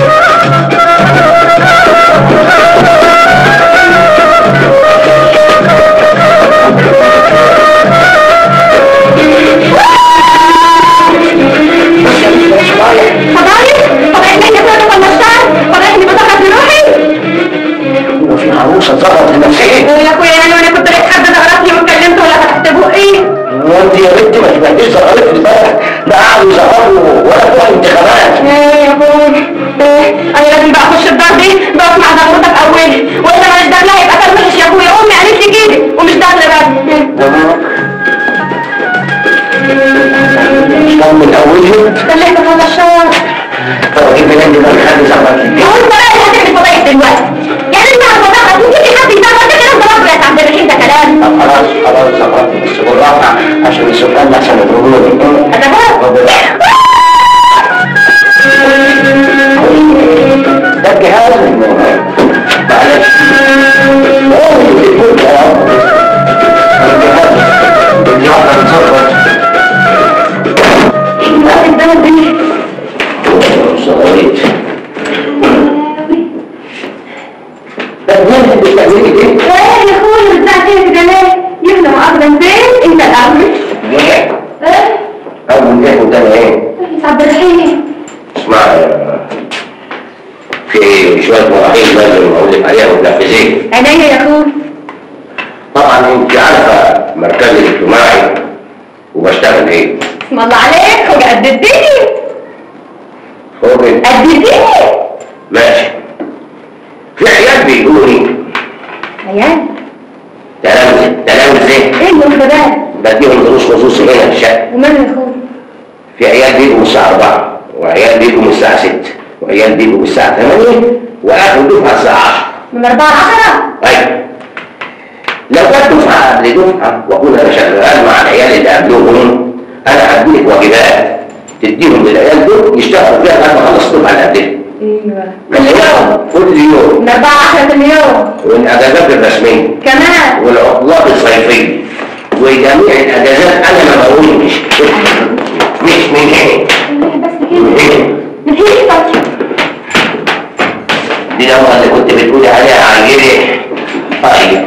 فضايح فضايح ان احنا كنا في المشتار فضايح اني بضغط لروحي وفي عروسه ظهرت لنفسها يا اخويا يعني وانا كنت لقيت حد ضغطني واتكلمت ولا فتحت بقي وانت يا بنتي ما سمعتيش ظهرت لي بقى ده قعدوا يظهروا ولا بتوع انتخابات ايه يا اخويا ايه انا لازم بقى اخش الدار دي بقف مع ضغطك اولي واذا مش داخله يبقى كان وحش يا اخويا امي قالت لي كده ومش داخله بس مش كان من اولهم خليت اخلص شهر طب اجيب لي نادي بقى حد ظهرت لي هو انت بقى اللي هتعمل فضايح دلوقتي يعني انت هتفضحك وتجيب لي حد يظهر ده كلام ضرب يا عبد الرحيم ده كلام طب خلاص خلاص ظهرت بس بالراحه عشان السكان لحسن يضربوني انا ده الجهاز معلش اوه يقول يا رب الجهاز الجهاز هتظبط بقى البلد دي صغيرت ده مين اللي بتعملي دي؟ ايه يا اخويا بتاع كده جمال يمنع اقدم فين انت الاول ايه؟ ايه اول ايه وده ايه؟ يا عبد الرحيم اسمع في شويه مواعيد لازم اقول لك عليها وتنفذيها عينيا يا اخويا طبعا انت عارفه مركزي الاجتماعي وبشتغل ايه اسم الله عليك هو قد الدنيا هو كده. قد الدنيا ماشي في عيال بيقولوا لي عيال تلامذة تلامذة ايه اللي ده بقى بديهم دروس خصوصي هنا في الشقة وماله يا اخويا في عيال بيجوا من الساعة 4 وعيال بيجوا من الساعة 6 وعيال بيجوا من الساعة 8 وآخر دفعة الساعة 10 من أربعة عشرة طيب لو جت دفعة قبل دفعة وأكون أنا شغال مع العيال اللي قبلهم أنا هديلك واجبات تديهم للعيال دول يشتغلوا فيها لغاية ما أخلص الدفعة اللي قبلها ايوه كل يوم كل يوم من أربعة عشرة اليوم والأجازات الرسمية كمان والعطلات الصيفية وجميع الأجازات أنا ما بقولش مش من هنا بس كده من هنا من هيك طيب دي لو اللي كنت بتقولي عليها عجيبة طيب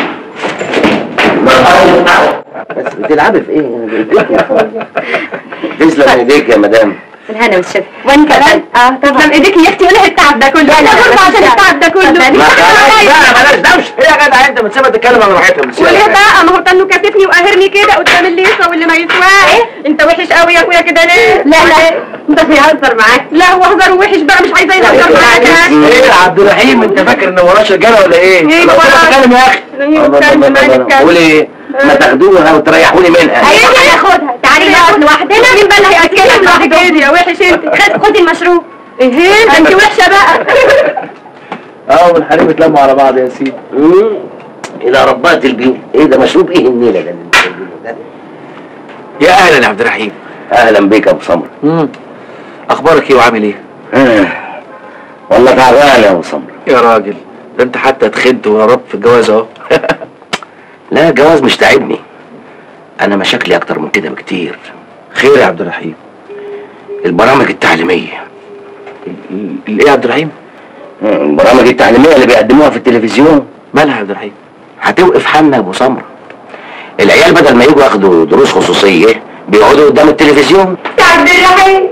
ما طيب بس بتلعبي في ايه؟ تسلم ايديك يا مدام الهنا والشفا وانت كمان اه طبعا تسلم ايديك يا اختي ولا التعب ده كله انا برضه عشان التعب ده كله ما خلاص بقى بلاش دوش ايه يا جدع انت بتسيبها تتكلم على راحتها وليه بقى ما هو تنو كاتفني وقاهرني كده قدام اللي يسوى واللي ما يسواش انت وحش قوي يا اخويا كده ليه لا لا انت بيهزر معاك لا هو هزار وحش بقى مش عايزه يهزر معاك ها ايه يا عبد الرحيم انت فاكر ان وراش رجاله ولا ايه؟ ايه لو كنت وراش؟ بتكلم يا اخي ايوه اتكلم معاك اتكلم قول ايه؟ ما تاخدوها وتريحوني منها ايوه هناخدها تعالي نقعد لوحدنا مين بقى اللي هيتكلم لوحده يا وحش انت خد خدي المشروب ايه ده انت وحشه بقى اه والحريم اتلموا على بعض يا سيدي مم. الى ربات البيوت ايه ده مشروب ايه النيله ده اللي انتوا جايبينه ده؟ يا اهلا يا عبد الرحيم اهلا بيك يا ابو سمر امم اخبارك ايه وعامل ايه؟ آه. والله تعبان يا ابو سمر يا راجل ده انت حتى اتخنت وهربت في الجواز اهو لا الجواز مش تعبني انا مشاكلي اكتر من كده بكتير خير يا عبد الرحيم البرامج التعليميه ال- ال- ايه يا عبد الرحيم؟ مم. البرامج التعليميه اللي بيقدموها في التلفزيون مالها يا عبد الرحيم؟ هتوقف حالنا يا ابو سمر العيال بدل ما يجوا ياخدوا دروس خصوصيه بيقعدوا قدام التلفزيون عبد الرحيم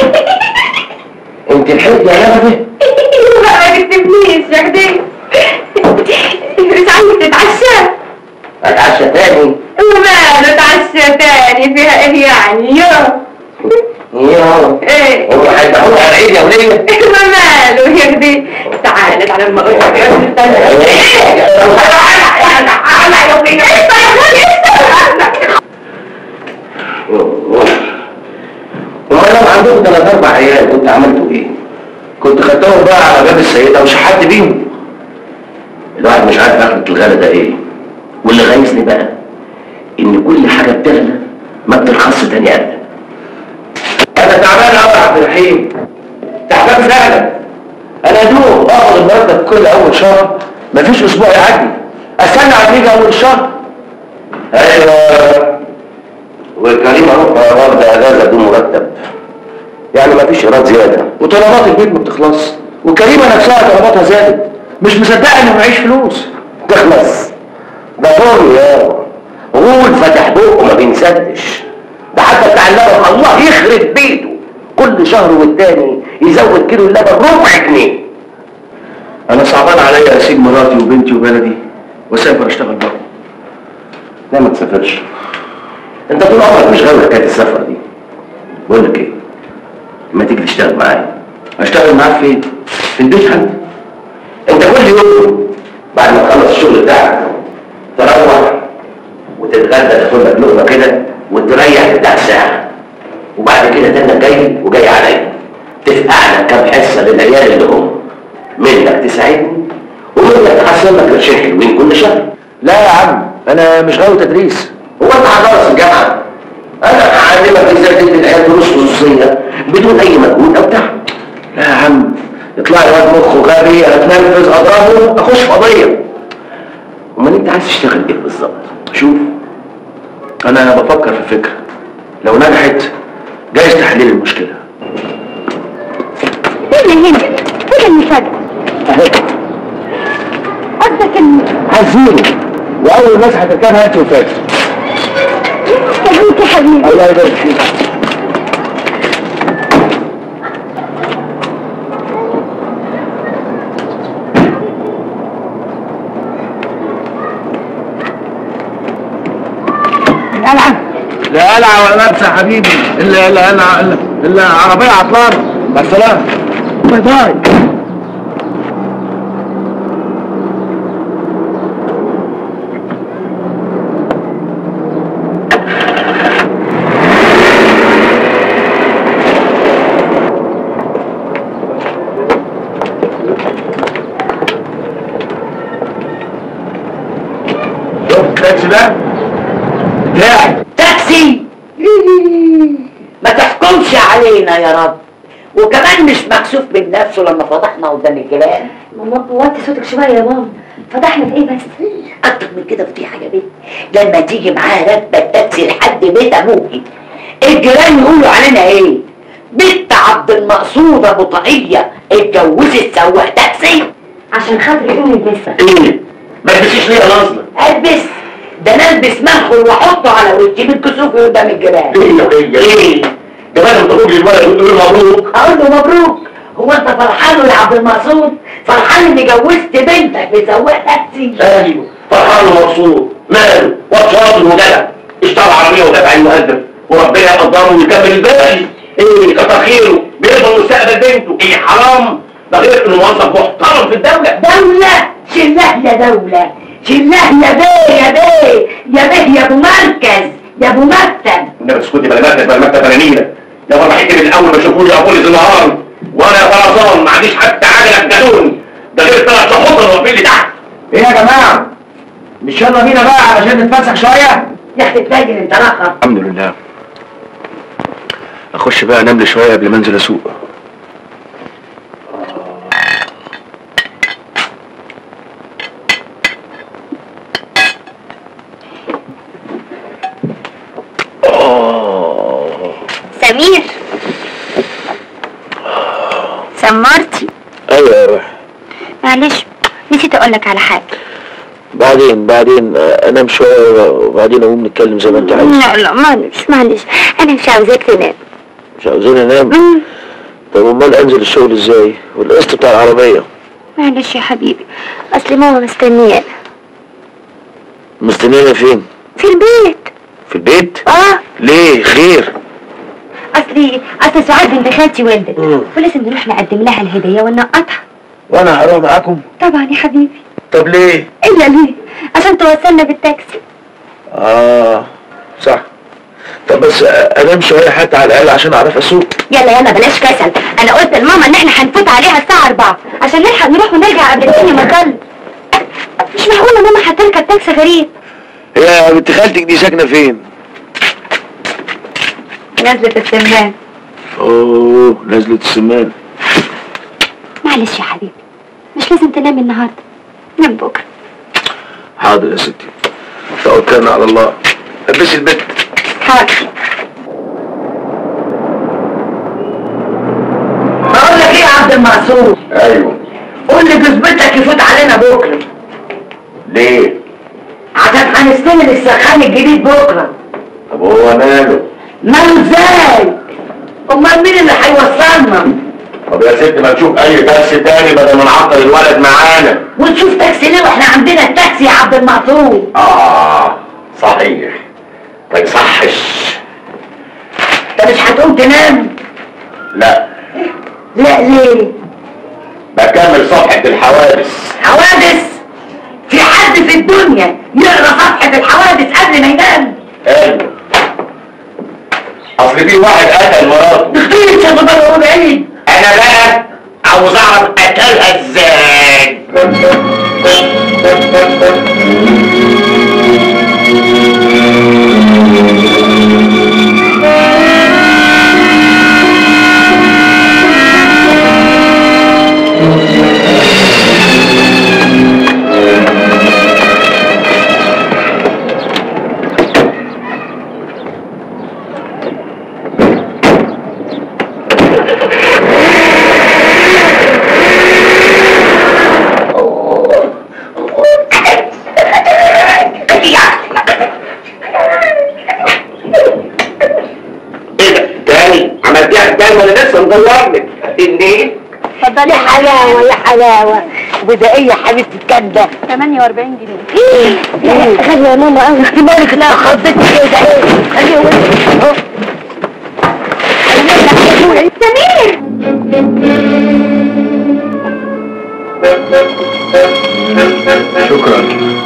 انت الحب يا نبي ما تكتبنيش يا كده مش عايز تتعشى اتعشى تاني وماله اتعشى تاني فيها ايه يعني يو يوه ايه هو هيدخلوا على العيد يا وليه وماله يا كده تعالى تعالى لما اقول لك امال لو عندكم ثلاث اربع عيال كنت عملتوا ايه؟ كنت خدتهم بقى على باب السيده وشحت بيهم الواحد مش عارف اخرة الغلا ده ايه واللي غيظني بقى ان كل حاجه بتغلى ما بترخصش تاني ابدا انا انا تعبان قوي يا عبد الرحيم تعبان فعلا انا دوب اخد المرتب كل اول شهر مفيش اسبوع يعدي استنى على يجي اول الشهر ايوه وكريم اهو واخده اجازه بدون مرتب يعني مفيش ايراد زياده وطلبات البيت ما بتخلصش وكريمه نفسها طلباتها زادت مش مصدقه انه معيش فلوس تخلص ده طول يا غول فتح بقه ما بينسدش ده حتى بتاع اللبن الله يخرب بيته كل شهر والتاني يزود كيلو اللبن ربع جنيه انا صعبان عليا اسيب مراتي وبنتي وبلدي واسافر اشتغل بره لا ما تسافرش انت طول عمرك مش غاوي حكايه السفر دي بقول لك ايه ما تيجي تشتغل معايا اشتغل معاك فين في البيت عندي انت كل يوم بعد ما تخلص الشغل بتاعك تروح وتتغدى تاكل لك لقمه كده وتريح بتاع ساعه وبعد كده تاني جاي وجاي عليا تفقع لك كام حصه للعيال اللي هم منك تساعدني ومنك تحصل لك قرشين حلوين كل شهر لا يا عم انا مش غاوي تدريس هو انت هتدرس الجامعه انا هعلمك ازاي تدي العيال دروس خصوصيه بدون اي مجهود او تعب لا يا عم يطلع لي واد مخه غبي اتنرفز اضربه اخش في قضيه امال انت عايز تشتغل ايه بالظبط شوف انا بفكر في فكره لو نجحت جايز تحليل المشكله ايه اللي هنا؟ ايه المفاجأة؟ اهي قصدك ان عزيزي واول ناس هتركبها انت وفاتن مبروك يا حبيبي الله يبارك فيك القلعة لا قلعة ولا لابسة يا حبيبي الا الا الا الا, إلا عربية عطلانة مع السلامة باي باي شوف التاكسي ده بتاعي تاكسي ما تحكمش علينا يا رب وكمان مش مكسوف من نفسه لما فضحنا قدام الجيران ماما وطي صوتك شويه يا ماما فتحنا في ايه بس اكتر من كده فضيحه يا بنت لما تيجي معاه راكبه التاكسي لحد بيت ابوكي الجيران يقولوا علينا ايه بنت عبد المقصود ابو طاقيه اتجوزت سواق تاكسي عشان خاطر يقوم يلبسها ايه ما تلبسيش ليه يا نصر البس ده انا البس منخل واحطه على وشي من كسوفي قدام الجيران ايه يا ايه ايه ده بقى لما تقول للولد وتقول له مبروك اقول له مبروك هو انت فرحان يا عبد المقصود فرحان اني جوزت بنتك لسواق تاكسي ايوه فرحان ومبسوط ماله واد شاطر وجدع اشترى عربيه ودفع المهدف وربنا يقدره ويكمل الباقي ايه كتر خيره بيضمن مستقبل بنته ايه حرام ده غير انه موظف محترم في الدوله دولة شله يا دولة شله يا بيه يا بيه يا بيه يا ابو مركز يا ابو مكتب انما اسكتي بلا مركز بلا مكتب بلا نيله ده والله حته من الاول ما شافوني اقول النهار وانا خرزان ما عنديش حتى عجله بجالون ده غير ثلاث شهور واقفين لي تحت ايه يا جماعة مش يلا بينا بقى علشان نتفسح شوية يا اختي تلاقي انت رخص الحمد لله اخش بقى انام لي شوية قبل ما انزل اسوق سمير سمرتي ايوه يا روح معلش نسيت اقول لك على حاجه بعدين بعدين آه، انام شوية وبعدين اقوم نتكلم زي ما انت عايز لا لا معلش معلش انا مش عاوزاك تنام مش عاوزين انام مم. طب امال انزل الشغل ازاي والقسط بتاع العربية معلش يا حبيبي اصل ماما مستنيانا مستنينا فين في البيت في البيت اه ليه خير اصلي اصل سعاد بنت خالتي ولدت مم. ولازم نروح نقدم لها الهديه وننقطها وانا هروح معاكم طبعا يا حبيبي طب ليه الا ليه عشان توصلنا بالتاكسي اه صح طب بس آه، انام شوية حتى على الاقل عشان اعرف اسوق يلا يلا بلاش كسل انا قلت لماما ان احنا هنفوت عليها الساعه 4 عشان نلحق نروح ونرجع قبل الدنيا ما تضل مش معقوله ماما هتركب تاكسي غريب يا بنت خالتك دي ساكنة فين نزلة السمان اوه نزلت السمان معلش يا حبيبي مش لازم تنام النهارده نام بكره حاضر يا ستي توكلنا على الله لبسي البيت حاضر بقول لك ايه يا عبد المقصود ايوه قول لي جزمتك يفوت علينا بكره ليه؟ عشان هنستلم السخان الجديد بكره طب هو ماله؟ ماله ازاي امال مين اللي هيوصلنا طب يا ست ما نشوف اي تاكسي تاني بدل ما نعطل الولد معانا ونشوف تاكسي ليه واحنا عندنا التاكسي يا عبد المقصود اه صحيح ما يصحش انت مش هتقوم تنام لا لا ليه بكمل صفحة الحوادث حوادث في حد في الدنيا يقرا صفحه الحوادث قبل ما ينام حلو اصل في واحد قتل مراته تخيل شاب بره بعيد انا بقى عاوز اعرف قتلها ازاي ايه ده تاني عملتيها تاني ولا لسه مدور لك اني اتفضلي يا حلاوه يا حلاوه وده ايه يا حبيبتي الكام ده 48 جنيه غالية يا ماما قوي اختي مالك لا خضتي كده ده ايه خليه وين اهو سمير شكرا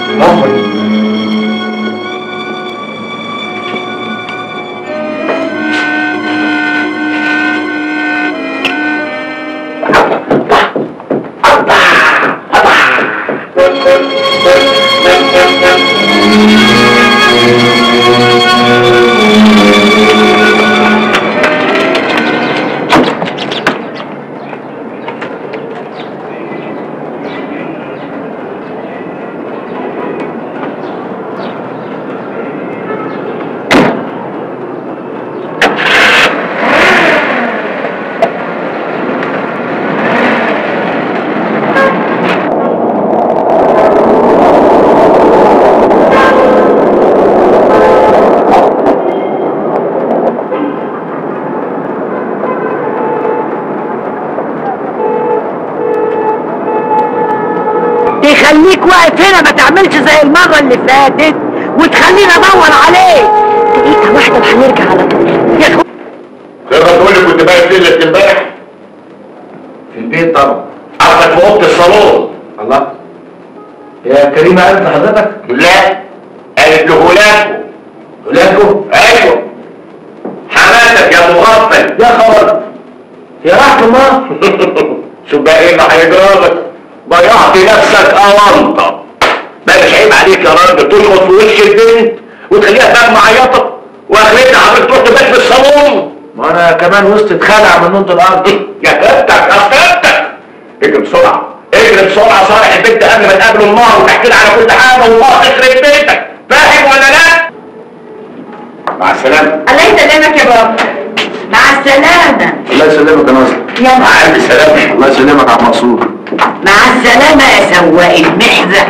تخليك واقف هنا ما تعملش زي المره اللي فاتت وتخليني ادور عليه دقيقة واحدة وهنرجع على طول يا اخو تقدر تقول لي كنت بايت ليلة امبارح في البيت طبعا قصدك في اوضه الصالون الله يا كريمة قالت لحضرتك لا قالت لهولاكو ولاكو ايوه حماتك يا مغفل يا خبر يا رحمة الله شوف بقى ايه اللي هيجرى لك ضيعت نفسك اوانطه بقى مش عيب عليك يا راجل تشخط في وش البنت وتخليها بقى معيطه واخرتها حضرتك تروح تبات في الصالون ما انا كمان وسط اتخلع من نومة الارض يا كابتك يا كابتك اجري بسرعه اجري بسرعه صالح البنت قبل ما تقابل امها وتحكي لها على كل حاجه والله تخرب بيتك فاهم ولا لا؟ مع السلامه الله يسلمك يا بابا مع السلامه الله يسلمك يا ناصر يلا مع الف سلامه الله يسلمك يا عم منصور مع السلامه يا سواق المحزه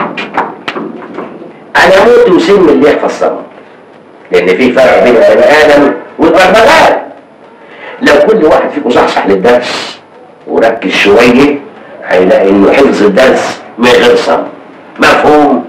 انا موت وسن اللي يحفظ صبر لان في فرق بين البني ادم والبرمجات لو كل واحد فيكم صحصح للدرس وركز شويه هيلاقي انه حفظ الدرس من غير صبر مفهوم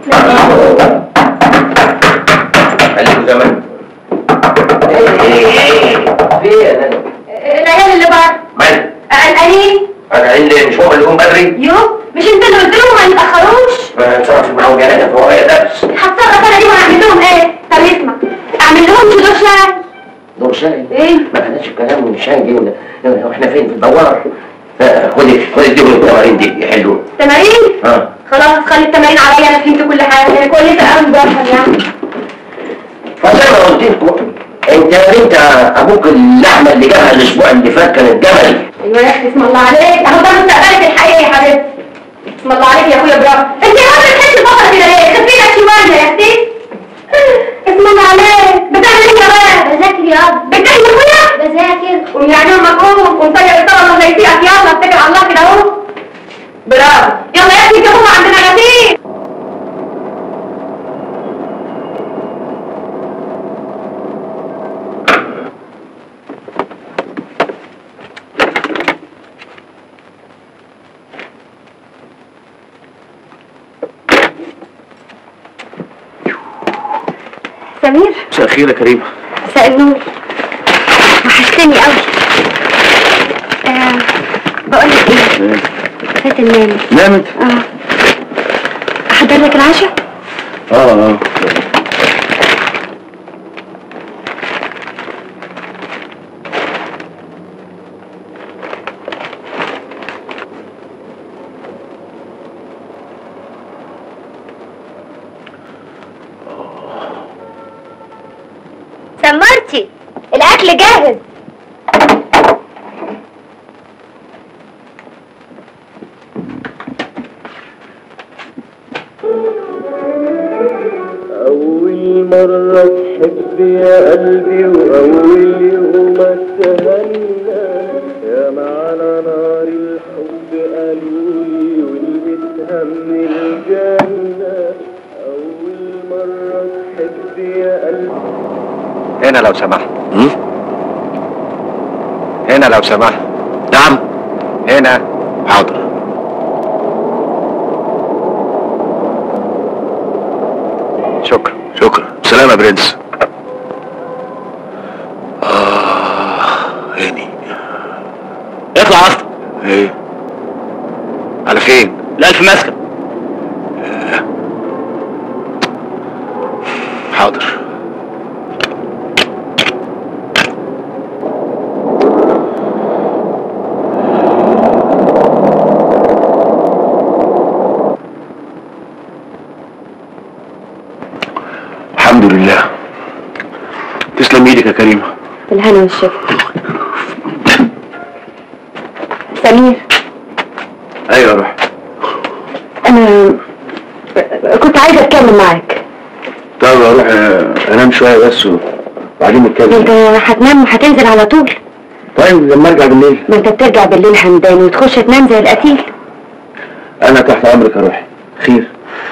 خليكم زمان ايه ايه ايه في ايه يا نانا العيال اللي بره مال قلقانين راجعين ليه مش هو اللي يقوم بدري يو مش انت اللي قلت لهم ما يتاخروش ما اتصرف معاهم جنازه فهو هي درس هتصرف انا دي واعمل لهم ايه طب اسمع اعمل لهم شو دور شاي دور شاي ايه ما كانش الكلام من الشاي دي ولا واحنا فين في الدوار آه، خدي خدي دي والدوارين دي يحلوا تمارين اه خلاص خلي التمارين عليا انا فهمت كل حاجه انا كويسه قوي بفهم يعني فزي ما قلت لكم انت يا بنت ابوك ابوك اللحمه اللي جابها الاسبوع اللي فات كانت جبلي ايوه يا اختي اسم الله عليك اهو ده مستقبلك الحقيقي يا حبيبتي اسم الله عليك يا اخويا برافو انت يا راجل تحسي البطل كده ليه خفينا شويه يا اختي اسم الله عليك بتعمل ايه يا بابا بذاكر يابا بتعمل يا اخويا بذاكر قوم يعني امك قوم قوم سجل الطلبه الله يسيئك يلا اتكل على الله كده اهو برافو يلا يا اختي كده عندنا غسيل سمير مساء الخير يا كريمه مساء النور وحشتني قوي آه بقول لك ايه فاتن نامت نامت اه احضر لك العشاء اه اه سمرتي الاكل جاهز أول مرة تحب يا قلبي وأول يوم اتهنى يا معنا نار الحب قالولي ولبسها من الجنة أول مرة تحب يا قلبي هنا لو سمحت هنا لو سمحت نعم هنا حاضر شكرا شكرا سلام يا برنس آه هاني اطلع اصلا ايه على فين؟ الألف مسكن حاضر الحمد لله تسلم ايدك يا كريمه بالهنا والشفا سمير ايوه روح انا كنت عايزه اتكلم معاك طب اروح آه، انام شويه بس وبعدين نتكلم انت هتنام وهتنزل على طول طيب لما ارجع بالليل ما انت بترجع بالليل همدان وتخش تنام زي القتيل انا تحت امرك يا روحي خير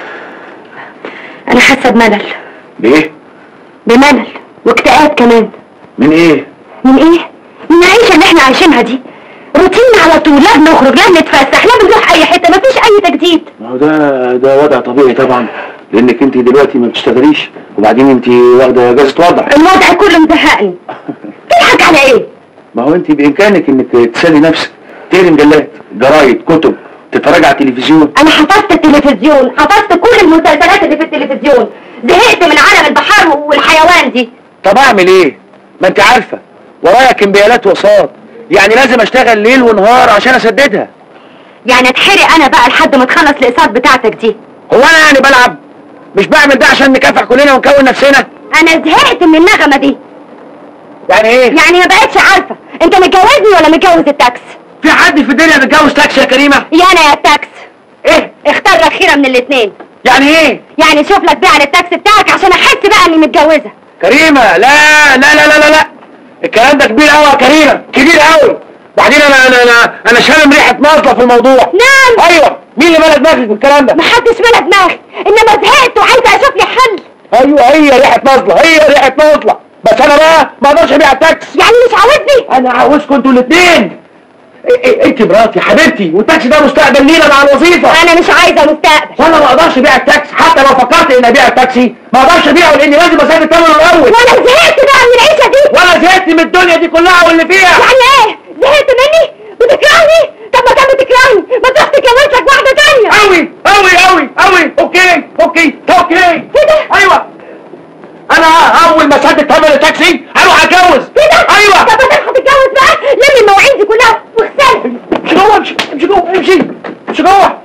انا حاسه بملل بايه بملل واكتئاب كمان من ايه من ايه من العيشه اللي احنا عايشينها دي روتين على طول لا بنخرج لا بنتفسح لا بنروح اي حته مفيش اي تجديد ما هو ده ده وضع طبيعي طبعا لانك انت دلوقتي ما بتشتغليش وبعدين انت واخده اجازه وضع الوضع كله مزهقني تضحك على ايه ما هو انت بامكانك انك تسالي نفسك تقري مجلات جرايد كتب تتفرج على التلفزيون انا حفظت التلفزيون حفظت كل المسلسلات اللي في التلفزيون زهقت من عالم البحار والحيوان دي طب اعمل ايه ما انت عارفه ورايا كمبيالات وقصاد يعني لازم اشتغل ليل ونهار عشان اسددها يعني اتحرق انا بقى لحد ما تخلص الاقساط بتاعتك دي هو انا يعني بلعب مش بعمل ده عشان نكافح كلنا ونكون نفسنا انا زهقت من النغمه دي يعني ايه يعني ما بقتش عارفه انت متجوزني ولا متجوز التاكس في حد في الدنيا متجوز تاكسي يا كريمه يا انا يا التاكس ايه اختار لك خيره من الاثنين يعني ايه يعني شوف لك بيع للتاكسي بتاعك عشان احس بقى اني متجوزه كريمه لا لا لا لا لا, لا. الكلام ده كبير قوي يا كريمه كبير قوي وبعدين انا انا انا انا شامم ريحه نازله في الموضوع نعم ايوه مين اللي مالك دماغك بالكلام ده محدش ملا دماغي انما زهقت وعايزه اشوف لي حل ايوه هي ريحه نازله هي ريحه نازله بس انا بقى ما اقدرش ابيع التاكسي يعني مش عاوزني انا عاوزكم انتوا الاثنين انت مراتي حبيبتي والتاكسي ده مستقبل لينا مع الوظيفه انا مش عايزه مستقبل وانا ما اقدرش ابيع التاكسي حتى لو فكرت اني ابيع التاكسي ما اقدرش ابيعه لاني لازم اسدد ثمنه الاول وانا زهقت بقى من العيشه دي وانا زهقت من الدنيا دي كلها واللي فيها يعني ايه زهقت مني بتكرهني طب ما كان بتكرهني ما تروح تتجوز لك واحده تانية قوي قوي قوي قوي اوكي اوكي اوكي كده ايوه انا اول ما سدد ثمن التاكسي هروح اتجوز كده ايوه طب ما هتتجوز بقى لم المواعيد دي كلها واغسلها امشي جوه امشي امشي جوه امشي امشي جوه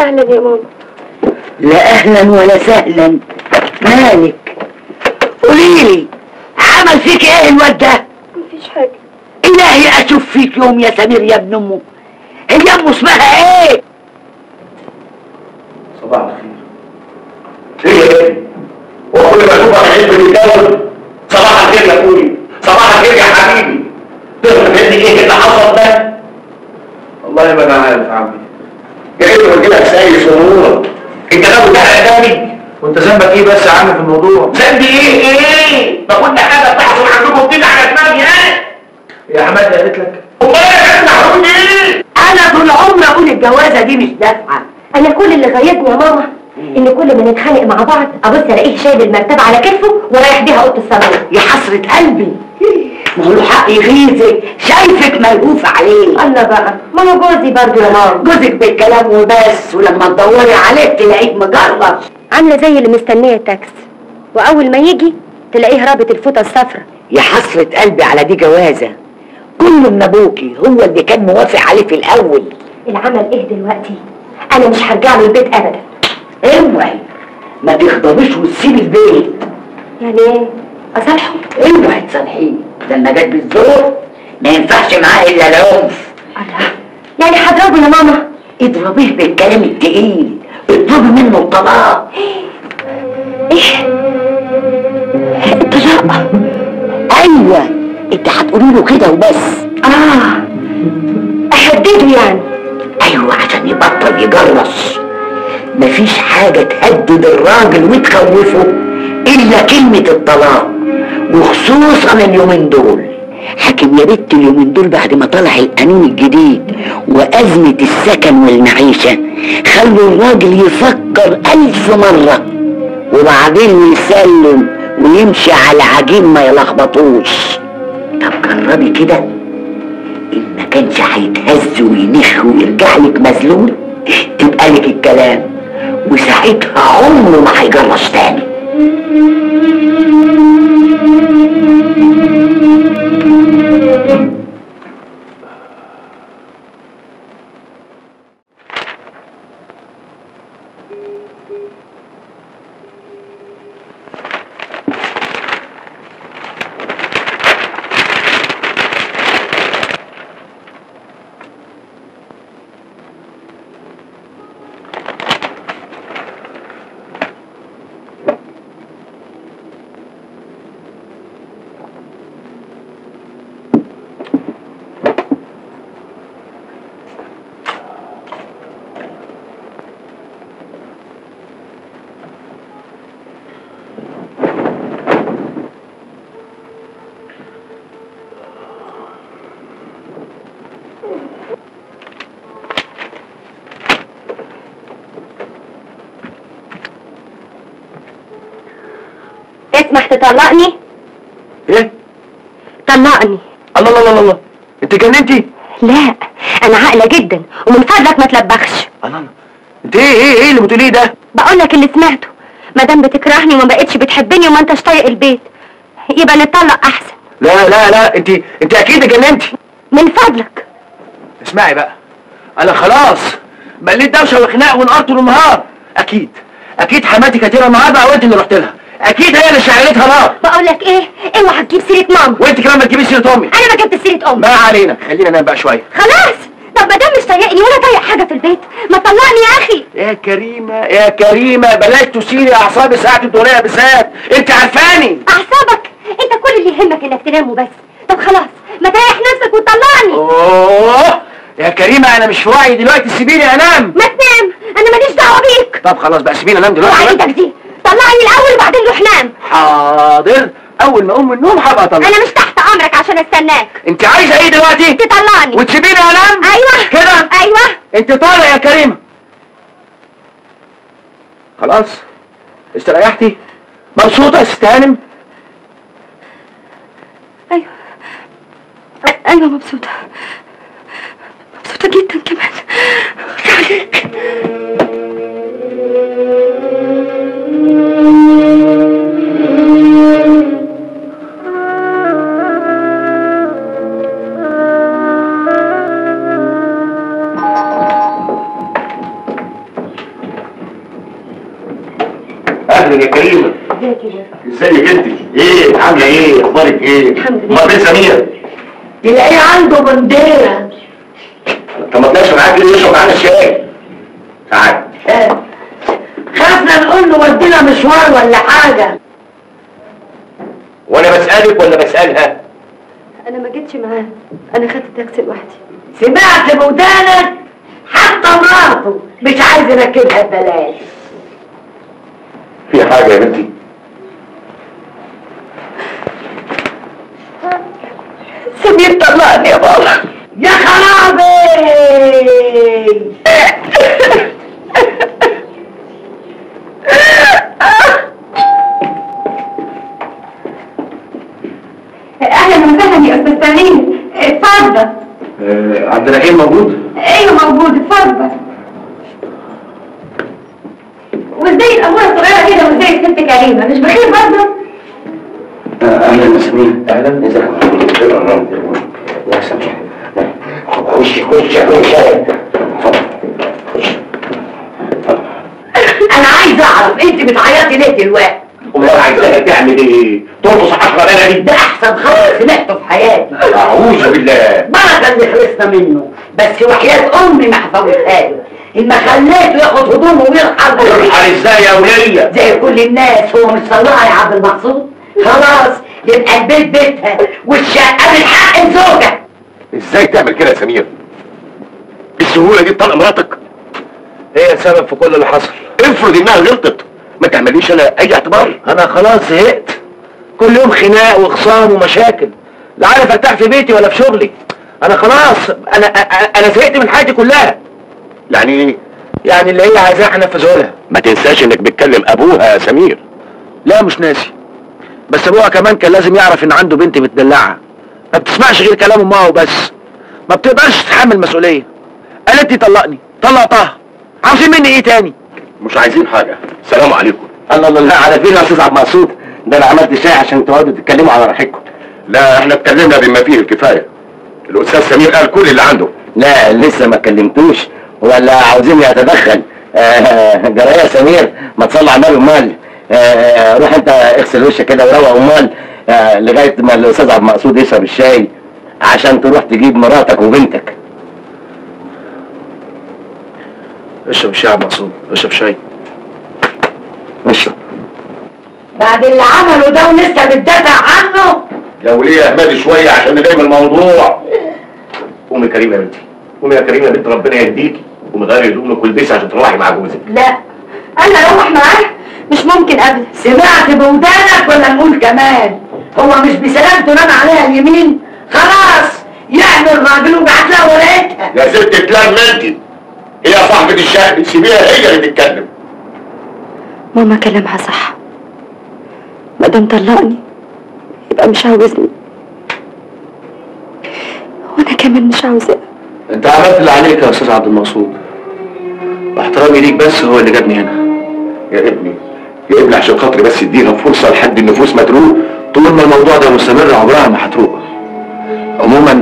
اهلا يا ماما لا اهلا ولا سهلا مالك قوليلي عمل فيك ايه الواد ده مفيش حاجه الهي اشوف فيك يوم يا سمير يا ابن امه هي امه اسمها ايه صباح الخير ايه يا ابني هو كل ما اشوفك عيب بيتجوز صباح الخير يا اخوي صباح الخير يا حبيبي تفهم ابني ايه اللي حصل ده والله ما انا عارف يا عمي جاي قلت لك سايس امورك انت ناوي تحرق دمي وانت ذنبك ايه بس يا عم في الموضوع ذنبي ايه ايه ما كل حاجه بتحصل عندكم بتيجي على دماغي ها يا حماد قالت لك امال انا كنت محروم ايه انا طول عمري اقول الجوازه دي مش دافعه انا كل اللي غيظني يا ماما ان كل ما نتخانق مع بعض ابص الاقيه شايل المرتبه على كتفه ورايح بيها اوضه الصالون يا حسرة قلبي ما هو له حق يغيظك شايفك ملهوف عليه الله بقى ما هو جوزي برضه يا ماما جوزك بالكلام وبس ولما تدوري عليه تلاقيه مجرب عامله زي اللي مستنيه تاكس واول ما يجي تلاقيه رابط الفوطه الصفراء يا حسرة قلبي على دي جوازة كل من ابوكي هو اللي كان موافق عليه في الاول العمل ايه دلوقتي انا مش هرجع له البيت ابدا اوعي ما تغضبيش وتسيبي البيت يعني ايه اصالحه اوعي تصالحيه لما جت بالزور ما ينفعش معاه الا العنف الله يعني هضربه يا ماما اضربيه بالكلام التقيل اطلبي منه الطلاق ايه الطلاق ايوه انت هتقولي له كده وبس اه اهدده يعني ايوه عشان يبطل يجرس مفيش حاجة تهدد الراجل وتخوفه الا كلمة الطلاق وخصوصا اليومين دول حاكم يا بنت اليومين دول بعد ما طلع القانون الجديد وأزمة السكن والمعيشة خلوا الراجل يفكر ألف مرة وبعدين يسلم ويمشي على عجين ما يلخبطوش طب جربي كده إن ما كانش هيتهز وينخ ويرجع لك مذلول تبقى لك الكلام وساعتها عمره ما هيجرس تاني اسمح تطلقني ايه طلقني الله الله الله الله انت جننتي لا انا عاقله جدا ومن فضلك ما تلبخش الله الله انت ايه ايه ايه اللي بتقوليه ده بقول لك اللي سمعته ما دام بتكرهني وما بقتش بتحبني وما انتش طايق البيت يبقى نتطلق احسن لا لا لا انت انت اكيد جننتي من فضلك اسمعي بقى انا خلاص مليت دوشه وخناق ونقار طول النهار اكيد اكيد حماتي كانت هنا النهارده او انت اللي رحت لها اكيد هي اللي شعلتها نار بقول لك ايه اوعى تجيب سيره ماما وانت كمان ما تجيبيش سيره امي انا ما جبت سيره امي ما علينا خلينا ننام بقى شويه خلاص طب ما دام مش طايقني ولا طايق حاجه في البيت ما تطلقني يا اخي يا كريمه يا كريمه بلاش تثيري اعصابي ساعه الدنيا بالذات انت عارفاني اعصابك انت كل اللي يهمك انك تنام وبس طب خلاص ما تريح نفسك وتطلقني اوه يا كريمه انا مش في وعي دلوقتي سيبيني انام ما تنام انا ماليش دعوه بيك طب خلاص بقى سيبيني انام دلوقتي وعيدك بقى. دي طلعني الاول وبعدين روح نام حاضر اول ما اقوم من النوم هبقى اطلع انا مش تحت امرك عشان استناك انت عايزه ايه دلوقتي تطلعني وتسيبيني انام ايوه كده ايوه انت طالع يا كريمه خلاص استريحتي مبسوطه يا ست هانم ايوه ايوه مبسوطه مبسوطه جدا كمان عليك يا كريمه ازيك يا ازيك انت ايه عامله ايه اخبارك ايه الحمد لله. امال فين سمير تلاقيه عنده بنديره طب ما تلاقيش معاك ليه يشرب معانا الشاي تعال آه. خافنا نقول له ودينا مشوار ولا حاجه وانا بسالك ولا بسالها انا ما جيتش معاه انا خدت تاكسي لوحدي سمعت بودانك حتى مراته مش عايز يركبها ببلاش في حاجه يا بنتي سمير طلقني يا بابا يا خرابي اهلا وسهلا يا استاذ سمير اتفضل عبد الرحيم موجود ايوه موجود اتفضل وازاي الاموره الصغيره كده وازاي الست كريمه مش بخير برضه اهلا يا سمير اهلا ازيك يا سمير خش خش خش انا عايز اعرف انت بتعيطي ليه دلوقتي امال عايزاها تعمل ايه؟ ترقص عشرة بلدي ده احسن خبر سمعته في حياتي اعوذ بالله بركه اللي خلصنا منه بس وحياة امي ما هفوتها له ان ما خليته ياخد هدومه ويرحل ترحل ازاي يا ولية؟ زي كل الناس هو مش صلاح يا عبد المقصود خلاص يبقى البيت بيتها والشقه من حق الزوجه ازاي تعمل كده يا سمير؟ بالسهولة دي تطلق مراتك؟ هي السبب في كل اللي حصل افرض انها غلطت ما تعمليش انا اي اعتبار انا خلاص زهقت كل يوم خناق وخصام ومشاكل لا عارف ارتاح في بيتي ولا في شغلي انا خلاص انا أ- انا زهقت من حياتي كلها يعني ايه؟ يعني اللي هي عايزاه هنفذه لها ما تنساش انك بتكلم ابوها يا سمير لا مش ناسي بس ابوها كمان كان لازم يعرف ان عنده بنت بتدلعها ما بتسمعش غير كلام امها وبس ما بتقدرش تتحمل مسؤوليه قالت لي طلقني طلقتها عاوزين مني ايه تاني مش عايزين حاجة سلام عليكم الله الله الله على فين يا استاذ عبد المقصود ده انا عملت شاي عشان تقعدوا تتكلموا على راحتكم لا احنا اتكلمنا بما فيه الكفاية الاستاذ سمير قال كل اللي عنده لا لسه ما كلمتوش ولا عاوزين يتدخل آه، جرايه يا سمير ما تصلي على النبي امال آه، روح انت اغسل وشك كده وروق امال آه، لغايه ما الاستاذ عبد المقصود يشرب الشاي عشان تروح تجيب مراتك وبنتك اشرب شاي يا عم مقصود اشرب شاي اشرب بعد اللي عمله ده ولسه بتدافع عنه يا وليه اهملي شوية عشان نلاقي الموضوع قومي يا كريمة يا بنتي قومي يا كريمة يا بنت ربنا يهديكي قومي غيري هدومك والبسي عشان تروحي مع جوزك لا انا اروح معاه مش ممكن ابدا سمعت بودانك ولا نقول كمان هو مش بسلامته نام عليها اليمين خلاص يعمل راجل وبعت لها ورقتها يا ست تلام انت هي صاحبة الشهر سيبيها هي اللي تتكلم ماما كلامها صح ما دام طلقني يبقى مش عاوزني وانا كمان مش عاوزاه انت عملت اللي عليك يا استاذ عبد المقصود واحترامي ليك بس هو اللي جابني هنا يا ابني يا ابني عشان خاطري بس اديها فرصة لحد النفوس ما تروق طول ما الموضوع ده مستمر عمرها ما هتروق عموما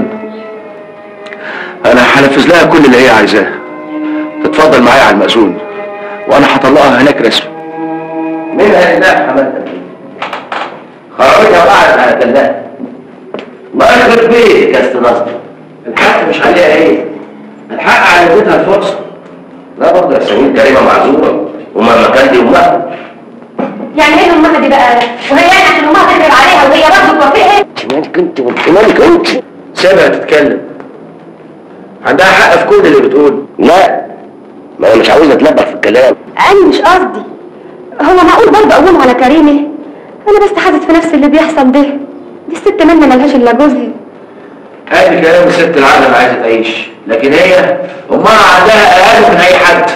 انا هنفذ لها كل اللي هي عايزاه تتفضل معايا على المأذون وانا هطلقها هناك رسمي مين قال لا حمادة خرجها وقعت على تلاته ما يخرب بيتك يا استاذ نصر الحق مش عليها ايه الحق على اديتها الفرصه لا برضه يا سمير كريمه معذوره وما كان دي امها يعني ايه امها دي بقى وهي يعني عشان امها تكذب عليها وهي برضه توافقها كمان كنت كمان كنت سيبها تتكلم عندها حق في كل اللي بتقوله لا ما انا مش عاوز اتلبخ في الكلام انا مش قصدي هو معقول برضه اقوم على كريمه انا بس حاسس في نفسي اللي بيحصل ده دي الست منى ملهاش الا جوزها ادي كلام الست العقل اللي عايزه تعيش لكن هي امها عندها اقل من اي حد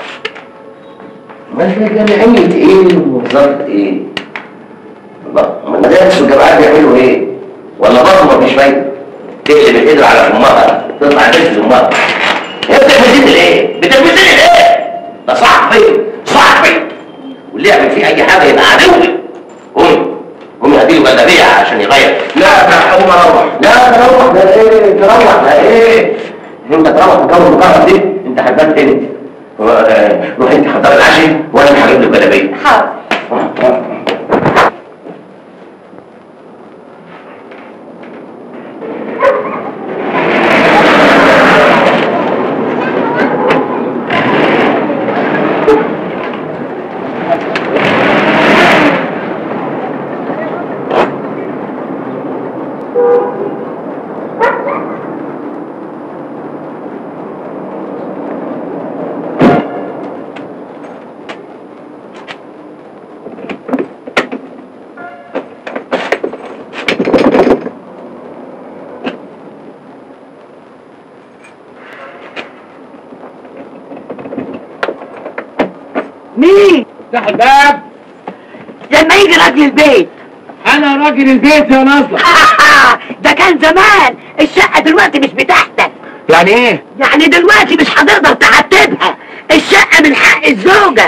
ما هي جمعية ايه ووزارة ايه؟ الله ما المدارس والجامعات بيعملوا ايه؟ ولا برضه مفيش فايدة؟ تقلب القدر على امها تطلع بنت امها هي بتلمسيني ليه؟ بتلمسيني ليه؟ ده صاحبي صاحبي واللي يعمل فيه اي حاجة يبقى عدوي قومي قومي هديله جلابية عشان يغير لا انا هقوم اروح لا تروح ده ايه تروح ده ايه انت تروح تكون المقرر دي انت هتبات تاني روح انت حضر العشاء وانا هجيب له جلابيه حاضر مين افتح الباب لما يجي راجل البيت انا راجل البيت يا نازله ده كان زمان الشقة دلوقتي مش بتاعتك يعني ايه يعني دلوقتي مش هتقدر تعتبها الشقة من حق الزوجة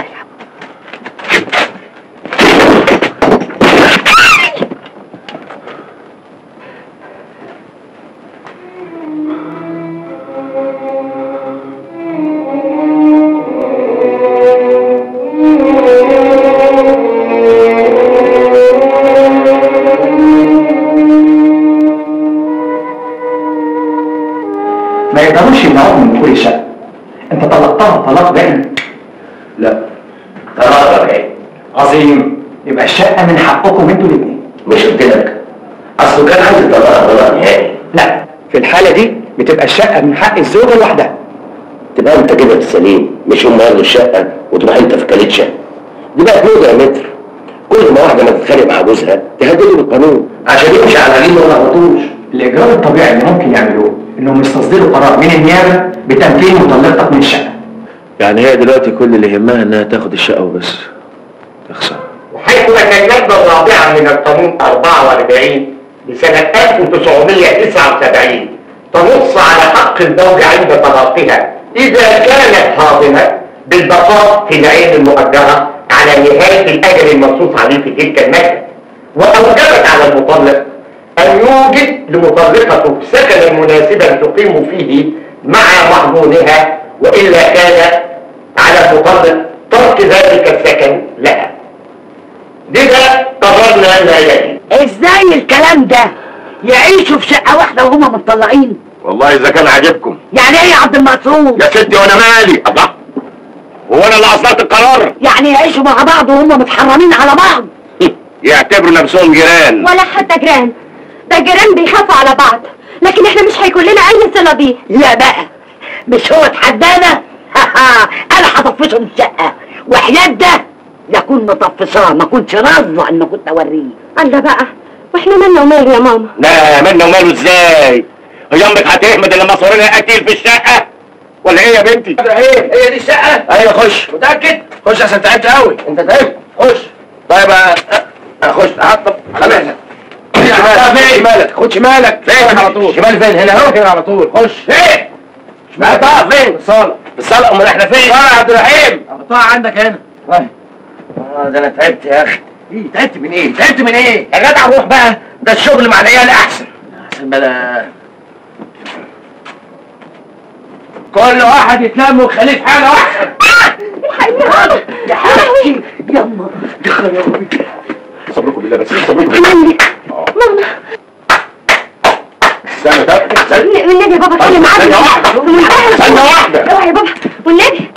ما يقدروش يمنعوك من دخول الشقه انت طلقتها طلاق بائن لا طلاق رجعي عظيم يبقى الشقه من حقكم انتوا الاثنين مش قلت لك اصله كان عايز يطلقها طلاق نهائي لا في الحاله دي بتبقى الشقه من حق الزوجه لوحدها تبقى انت كده في السليم مش هم ياخدوا الشقه وتروح انت في كاليتشا دي بقت موضه يا متر كل ما واحده ما تتخانق مع جوزها تهدده بالقانون عشان يمشي على العجين ما يغلطوش الاجراء الطبيعي اللي ممكن يعملوه انهم يستصدروا قرار من النيابه بتمكين مطلقتك من الشقه يعني هي دلوقتي كل اللي يهمها انها تاخد الشقه وبس تخسر وحيث ان الماده الرابعه من القانون 44 لسنه 1979 تنص على حق الزوجه عند طلاقها اذا كانت حاضنه بالبقاء في العين المؤجره على نهايه الاجل المنصوص عليه في تلك الماده واوجبت على المطلق ان يوجد لمطلقته سكنا مناسبا تقيم فيه مع محظونها والا كان على المطلق ترك ذلك السكن لها لذا قررنا ما يلي ازاي الكلام ده يعيشوا في شقة واحدة وهما متطلقين والله اذا كان عاجبكم يعني ايه يا عبد المقصود يا ستي وانا مالي الله هو انا اللي اصدرت القرار يعني يعيشوا مع بعض وهما متحرمين على بعض يعتبروا نفسهم جيران ولا حتى جيران ده جيران بيخافوا على بعض لكن احنا مش هيكون لنا اي صله بيه لا بقى مش هو اتحدانا انا هطفشه من الشقة وحياة ده يكون مطفشاه ما كنتش راضة ان كنت اوريه الله بقى واحنا مالنا وماله يا ماما لا مالنا وماله ازاي هي امك هتهمد اللي مصورينها قتيل في الشقه ولا ايه يا بنتي ايه هي دي الشقه ايوه خش متاكد خش عشان تعبت قوي انت تعبت خش طيب أ- اخش هطب على مهلك خد مالك خد شمالك فين على طول شمال فين هنا اهو كده على طول خش فين شمال بقى فين الصاله الصاله امال احنا فين الصاله يا عبد الرحيم قطاع عندك هنا اه ده انا تعبت يا اخي ايه تعبت من ايه تعبت من ايه يا جدع روح بقى ده الشغل مع العيال احسن عشان بلا كل واحد يتلم ويخليه في حاله واحده يا حبيبتي يما صبركم بالله بس صبركم بالله مالك ماما استنى ده استنى والنبي يا بابا اتكلم معايا ثانية واحدة. ثانية واحدة. اوعى يا بابا والنبي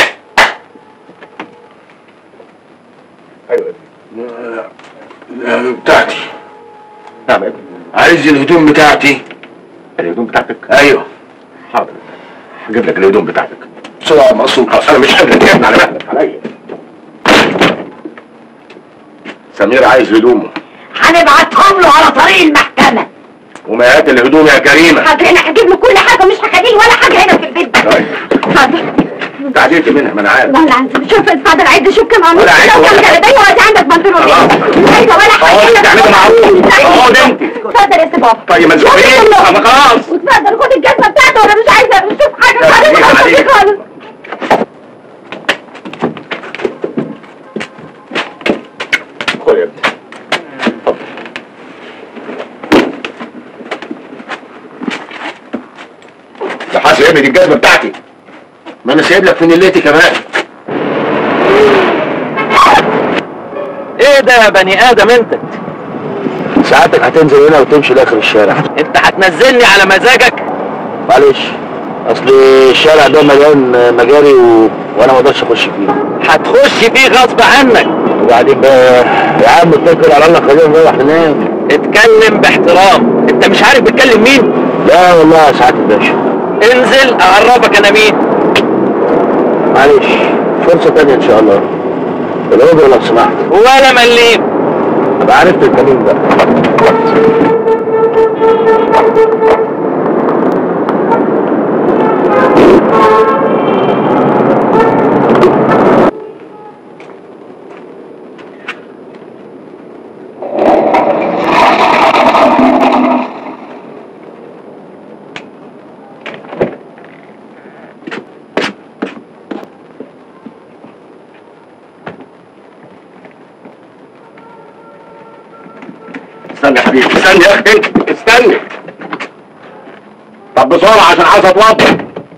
ايوه بتاعتي نعم يا ابني عايز الهدوم بتاعتي الهدوم بتاعتك ايوه حاضر هجيب لك الهدوم بتاعتك بسرعه مقصود اصل انا مش قادر اتكلم على مهلك عليا سمير عايز هدومه هنبعتهم له على طريق المحكمة ومئات الهدوم يا كريمه حاضر انا هجيب له كل حاجه مش هخليه ولا حاجه هنا في البيت ده طيب حاضر تعديت منها ما انا عارف والله العظيم شوف اتفضل عد شوف كم عمود ولا عد كده وكم ولا- جلابيه وادي عندك بنطلون خلاص. مش عايزه ولا حاجه اقعد هنا تعملي في معروف. البيت. اقعد انت. اتفضل يا سي بابا طيب ما تزعليش. خد كله. طب خلاص. واتفضل خد الجزمه بتاعته وانا مش عايزه اشوف حاجه لا، خالص خليها، خالص خليها. خالص خد يا ابني ده حاسب يا ابني دي الجزمه بتاعتي ما انا سايب لك فانيلتي كمان ايه ده يا بني ادم انت ساعتك هتنزل هنا وتمشي لاخر الشارع انت هتنزلني على مزاجك معلش اصل الشارع ده مليان مجاري و... وانا ما اقدرش اخش فيه هتخش فيه غصب عنك وبعدين بقى يا عم اتكل على الله خلينا نروح ننام اتكلم باحترام انت مش عارف بتكلم مين لا والله يا سعاده الباشا انزل اعرفك انا مين معلش فرصة تانية ان شاء الله الأجرة لو سمحت ولا مليم ابقى عرفت انت مين بقى استنى يا حبيبي استنى يا اخي انت استنى طب بسرعه عشان عايز اتوضى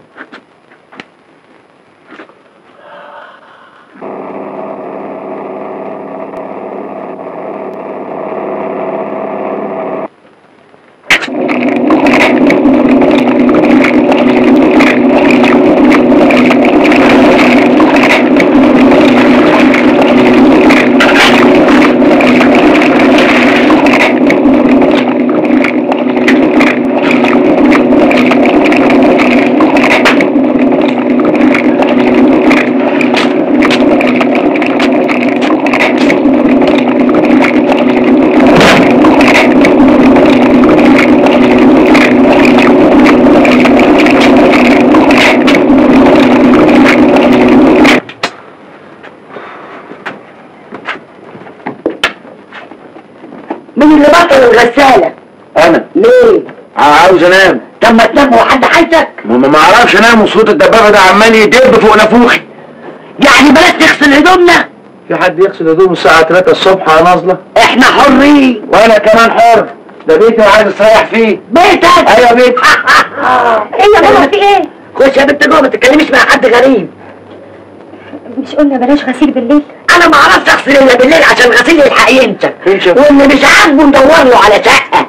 مين اللي بطل الغسالة؟ انا ليه؟ عاوز انام طب ما تنام وحد عايزك؟ ما ما اعرفش انام وصوت الدبابه ده عمال يدب فوق نافوخي يعني بلاش تغسل هدومنا؟ في حد يغسل هدومه الساعه 3 الصبح يا نازله احنا حرين وانا كمان حر ده بيتي وعايز استريح فيه بيتك ايوه بيتي ايه يا ماما في ايه؟ خش يا بنت جوه ما تتكلميش مع حد غريب مش قلنا بلاش غسيل بالليل انا ما اعرفش اغسل الا بالليل عشان غسيل يلحق ينشف ينشف. واللي مش عاجبه ندور له على شقه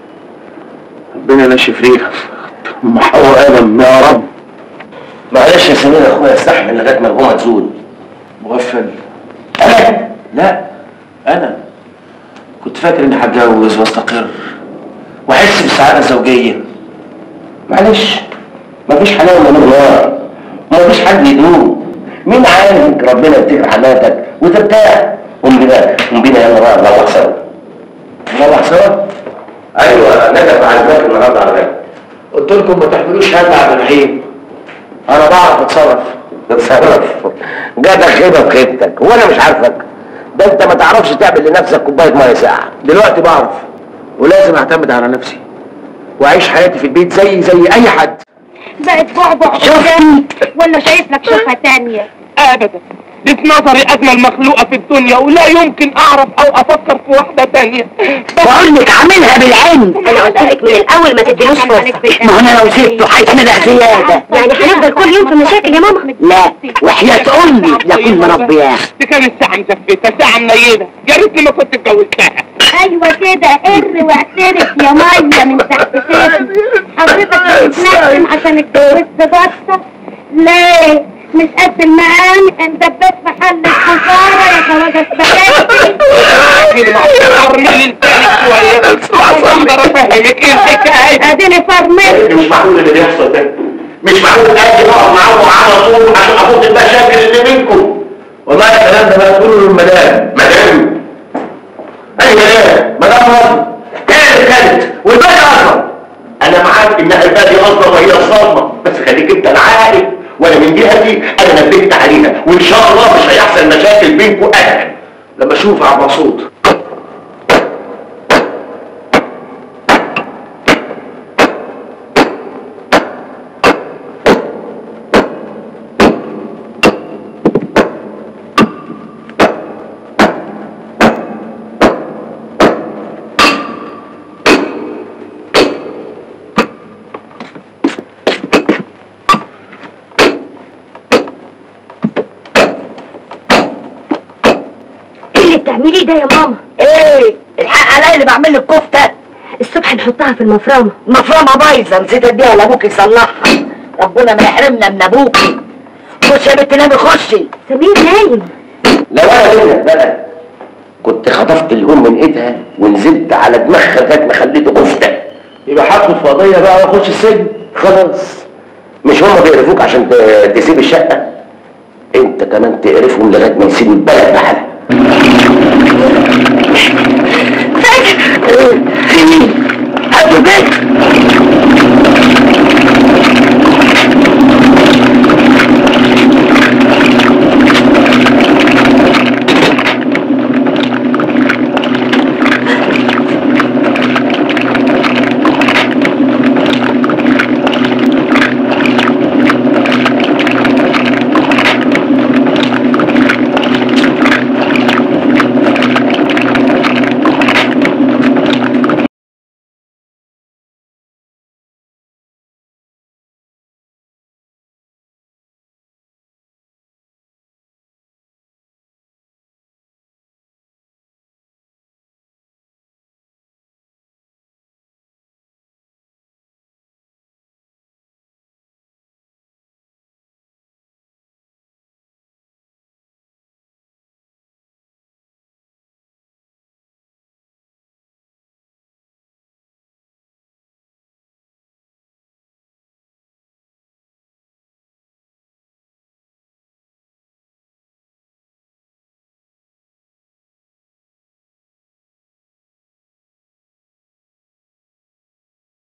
ربنا نشف ريها محو ادم يا رب معلش يا سمير يا اخويا استحمل لغايه ما الغمه تزول مغفل انا لا انا كنت فاكر اني هتجوز واستقر واحس بالسعاده الزوجيه معلش مفيش حلاوه من الله ومفيش حد يدوم مين عارف ربنا يديك حماتك وترتاح قوم بينا قوم بينا يلا بقى نروح سوا نروح سوا ايوه ندى عجباك النهارده على بالي قلت لكم ما تحملوش هم عبد الرحيم انا بعرف اتصرف تتصرف جاتك خيبه بخيبتك وانا مش عارفك ده انت ما تعرفش تعمل لنفسك كوبايه ميه ساقعه دلوقتي بعرف ولازم اعتمد على نفسي واعيش حياتي في البيت زي زي اي حد بقت بعبع قدامي ولا شايف لك شوفة تانية ابدا دي في نظري اجمل مخلوقه في الدنيا ولا يمكن اعرف او افكر في واحده تانية بقول لك عاملها بالعين انا قلت لك من الاول ما تديلوش فرصة ما هو انا لو سبته هيتمنع زياده يعني هنفضل كل يوم في مشاكل يا ماما لا وحياة امي لكل مربياه دي كانت ساعه مزفته ساعه منيله يا ريتني ما كنت اتجوزتها ايوه كده قر واعترف يا ميه من تحت صدري حضرتك بتتنقم عشان اتجوزت بطه ليه مش قد المقام انت بس محل الخساره يا خواجه بحياتي ارمي لي لسانك شويه اقدر افهمك ايه الحكايه اديني فرمت مش معقول اللي بيحصل ده مش معقول اجي اقف معاكم على طول عشان افض المشاكل اللي بينكم والله الكلام ده بقى تقوله للمدام مدام اي مدام مدام راضي هي اللي كانت والباقي اصلا انا معاك انها الباقي اصلا وهي الصدمه بس خليك انت العاقل وانا من جهتي انا نبهت عليها وان شاء الله مش هيحصل مشاكل بينكم ابدا لما اشوف عبد مبسوط ايه اللي بتعمليه ده يا ماما ايه الحق عليا اللي بعمل لك كفته الصبح نحطها في المفرمه مفرمه بايظه نسيت اديها لابوك يصلحها ربنا ما يحرمنا من ابوكي خش يا بنت نامي خشي سمير نايم لو انا منك بقى كنت خطفت الهون من ايدها ونزلت على دماغها لغايه ما خليته كفته يبقى هدخل في قضيه بقى واخش السجن خلاص مش هم بيقرفوك عشان ت- تسيب الشقه انت كمان تقرفهم لغايه ما يسيبوا البلد بحالها في مين؟ هاتوا البيت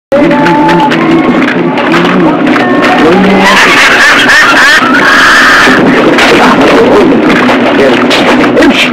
امشي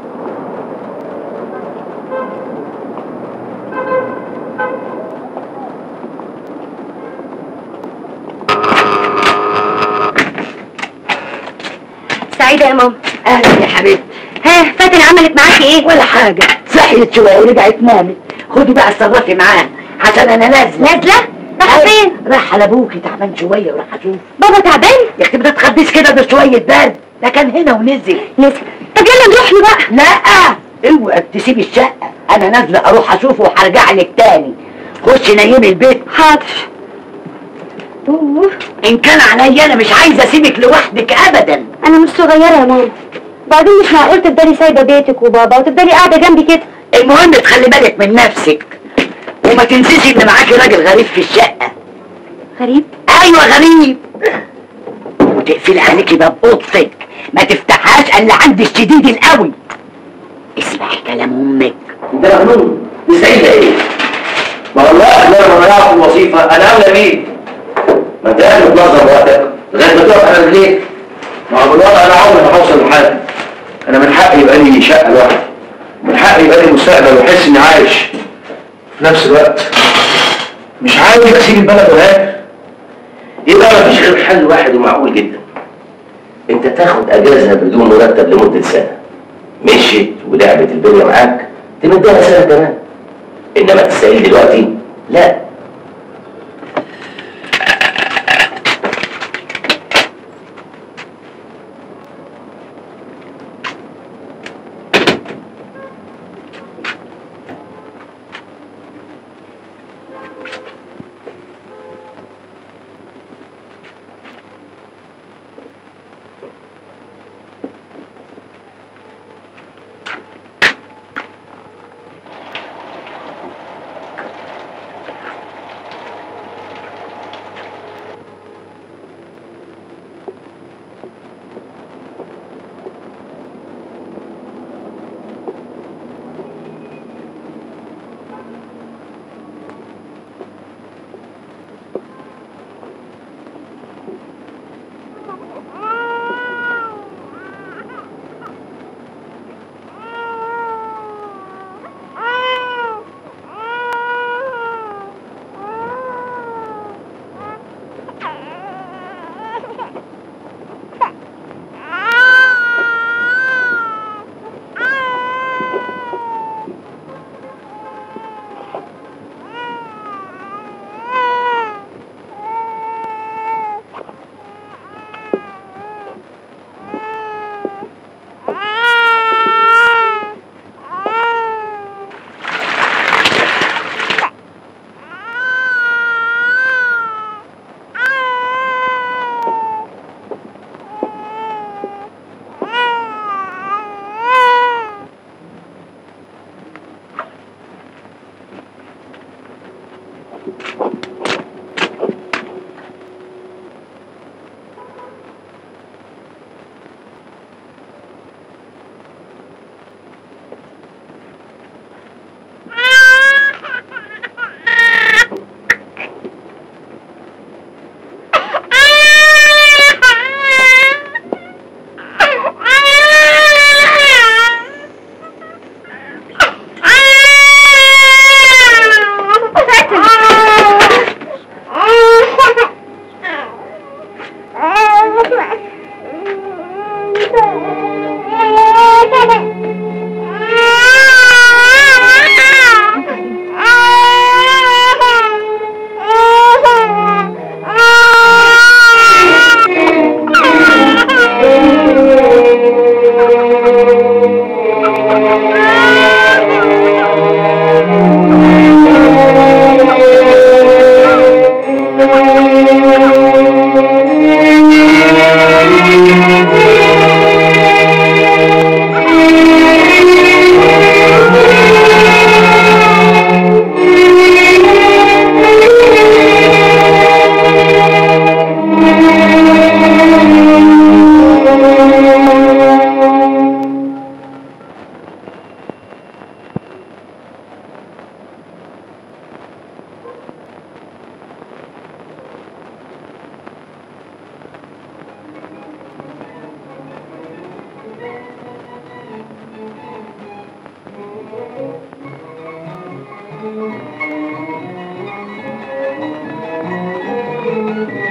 سعيدة يا ماما اهلا يا حبيبتي ها فاتن عملت معاكي ايه ولا حاجة صحيت شوية ورجعت نامت خدي بقى اتصرفي معاها عشان انا نازلة نازلة رايحة فين راح لابوكي تعبان شوية وراح اشوف بابا تعبان يا اختي ما تتخبيش كده ده شوية برد ده كان هنا ونزل نزل طب يلا نروح له بقى لا اوعى تسيبي الشقة انا نازلة اروح اشوفه وهرجع لك تاني خشي نيمي البيت حاضر أوه. ان كان عليا انا مش عايزة اسيبك لوحدك ابدا انا مش صغيرة يا ماما بعدين مش معقول تفضلي سايبة بيتك وبابا وتفضلي قاعدة جنبي كده المهم تخلي بالك من نفسك وما تنسيش ان معاكي راجل غريب في الشقة غريب ايوه غريب وتقفلي عليكي باب اوضتك ما تفتحهاش الا عند الشديد القوي اسمعي كلام امك انت مجنون دي سيدة ايه؟ ما والله انا لما ضيعت في الوظيفة انا اولى بيك ما انت قاعد بتنظم وقتك لغاية ما تقف على رجليك ما هو بالوضع انا عمري ما هوصل لحاجة انا من حقي يبقى لي شقة لوحدي من حقي يبقى لي مستقبل واحس اني عايش في نفس الوقت مش عايز اسيب البلد وهاك يبقى ما فيش غير حل واحد ومعقول جدا انت تاخد اجازة بدون مرتب لمدة سنة مشيت ولعبت الدنيا معاك تمدها سنة كمان انما تستقيل دلوقتي لا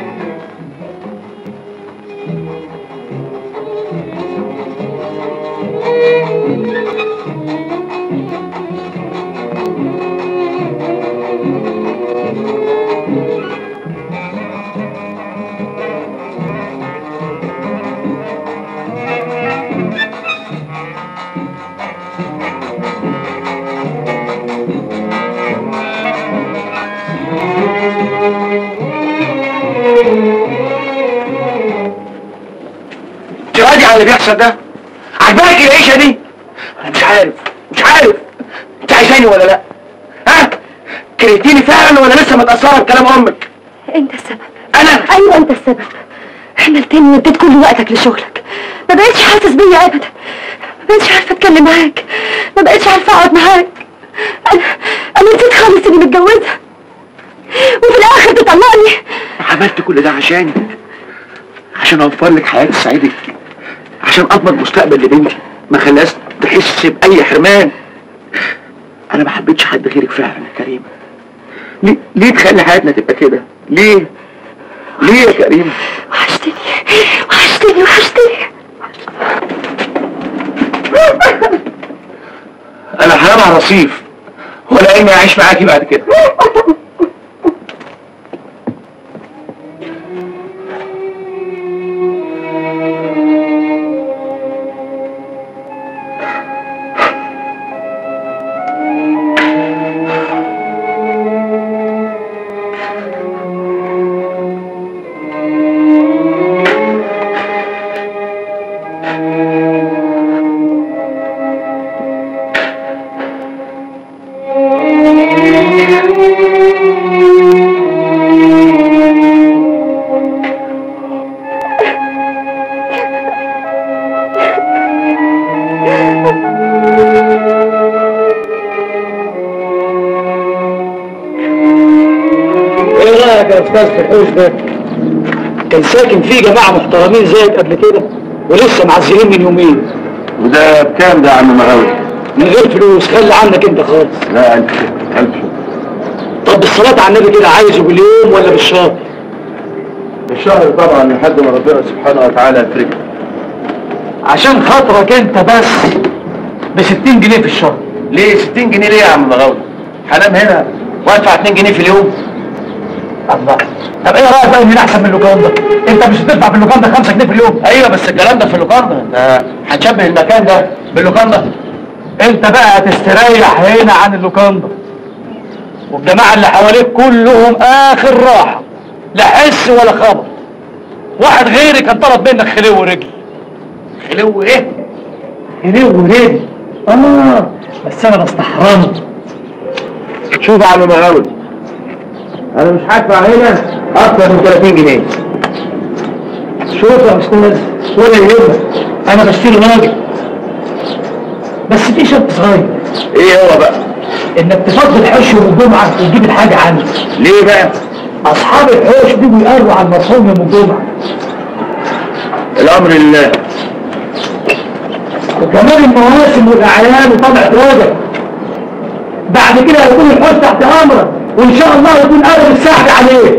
انت راضي على اللي بيحصل ده عجباك العيشه دي انا مش عارف مش عارف انت عايزاني ولا لا ها كرهتيني فعلا ولا لسه متاثره بكلام امك انت السبب انا ايوه انت السبب حملتني واديت كل وقتك لشغلك ما بقتش حاسس بيا ابدا ما بقتش عارفه اتكلم معاك ما بقتش عارفه اقعد معاك انا انا نسيت خالص اني متجوزه وفي الاخر تطلقني عملت كل ده عشاني عشان اوفر لك حياه تسعدك عشان اضمن مستقبل لبنتي ما خليهاش تحس باي حرمان انا ما حبيتش حد غيرك فعلا يا كريمه ليه ليه تخلي حياتنا تبقى كده ليه ليه يا كريمه وحشتني وحشتني وحشتني انا حرام على رصيف ولا اني اعيش معاكي بعد كده ايه رايك يا استاذ في الحوش ده كان ساكن فيه جماعه محترمين زيك قبل كده ولسه معزلين من يومين وده بكام ده يا عم مغاوي؟ من غير فلوس خلي عنك انت خالص لا ألف ألف طب الصلاة على النبي كده عايزه باليوم ولا بالشهر؟ الشهر طبعا لحد ما ربنا سبحانه وتعالى يفرجه عشان خاطرك انت بس ب 60 جنيه في الشهر ليه 60 جنيه ليه يا عم مغاوي؟ هنام هنا وادفع 2 جنيه في اليوم الله طب ايه رايك بقى ان احسن من اللوكاندا؟ انت مش هتدفع في اللوكاندا 5 جنيه في اليوم ايوه بس الكلام ده في اللوكاندا انت هتشبه المكان ده باللوكاندا انت بقى هتستريح هنا عن اللوكاندا والجماعه اللي حواليك كلهم اخر راحه لا حس ولا خبر واحد غيري كان طلب منك خلو ورجل خلو ايه؟ خلو ورجل اه بس انا بستحرمت شوف يا عم مغاوي انا مش هدفع هنا اكتر من 30 جنيه شوف يا استاذ ولا يهمك انا بشتري راجل بس في شرط صغير ايه هو بقى؟ انك تفضل الحوش يوم الجمعه وتجيب الحاجه عندي ليه بقى؟ اصحاب الحوش بيجوا يقروا على المرحوم يوم الجمعه الامر لله وكمان المواسم والاعيان وطبع راجل بعد كده هيكون الحوش تحت امرك وان شاء الله يكون قلب السحب عليه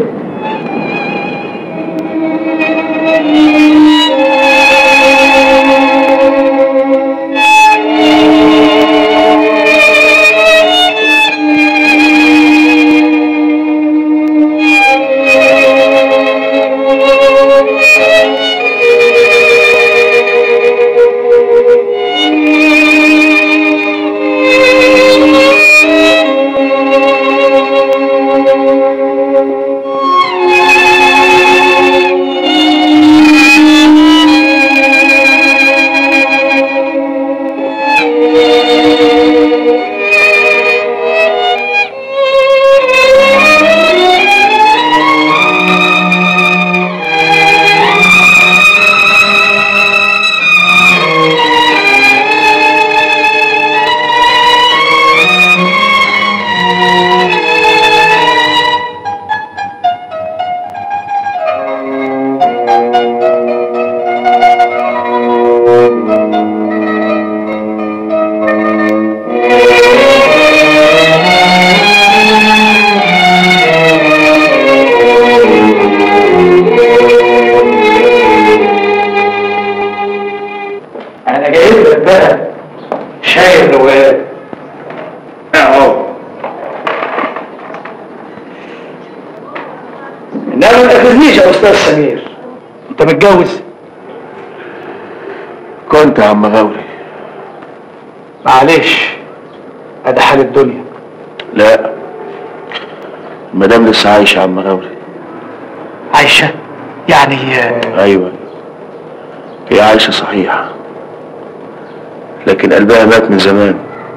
قلتليش يا استاذ سمير انت متجوز كنت يا عم غوري معلش ادي حال الدنيا لا المدام لسه عايشة يا عم غوري عايشه يعني آه، ايوه هي عايشة صحيح لكن قلبها مات من زمان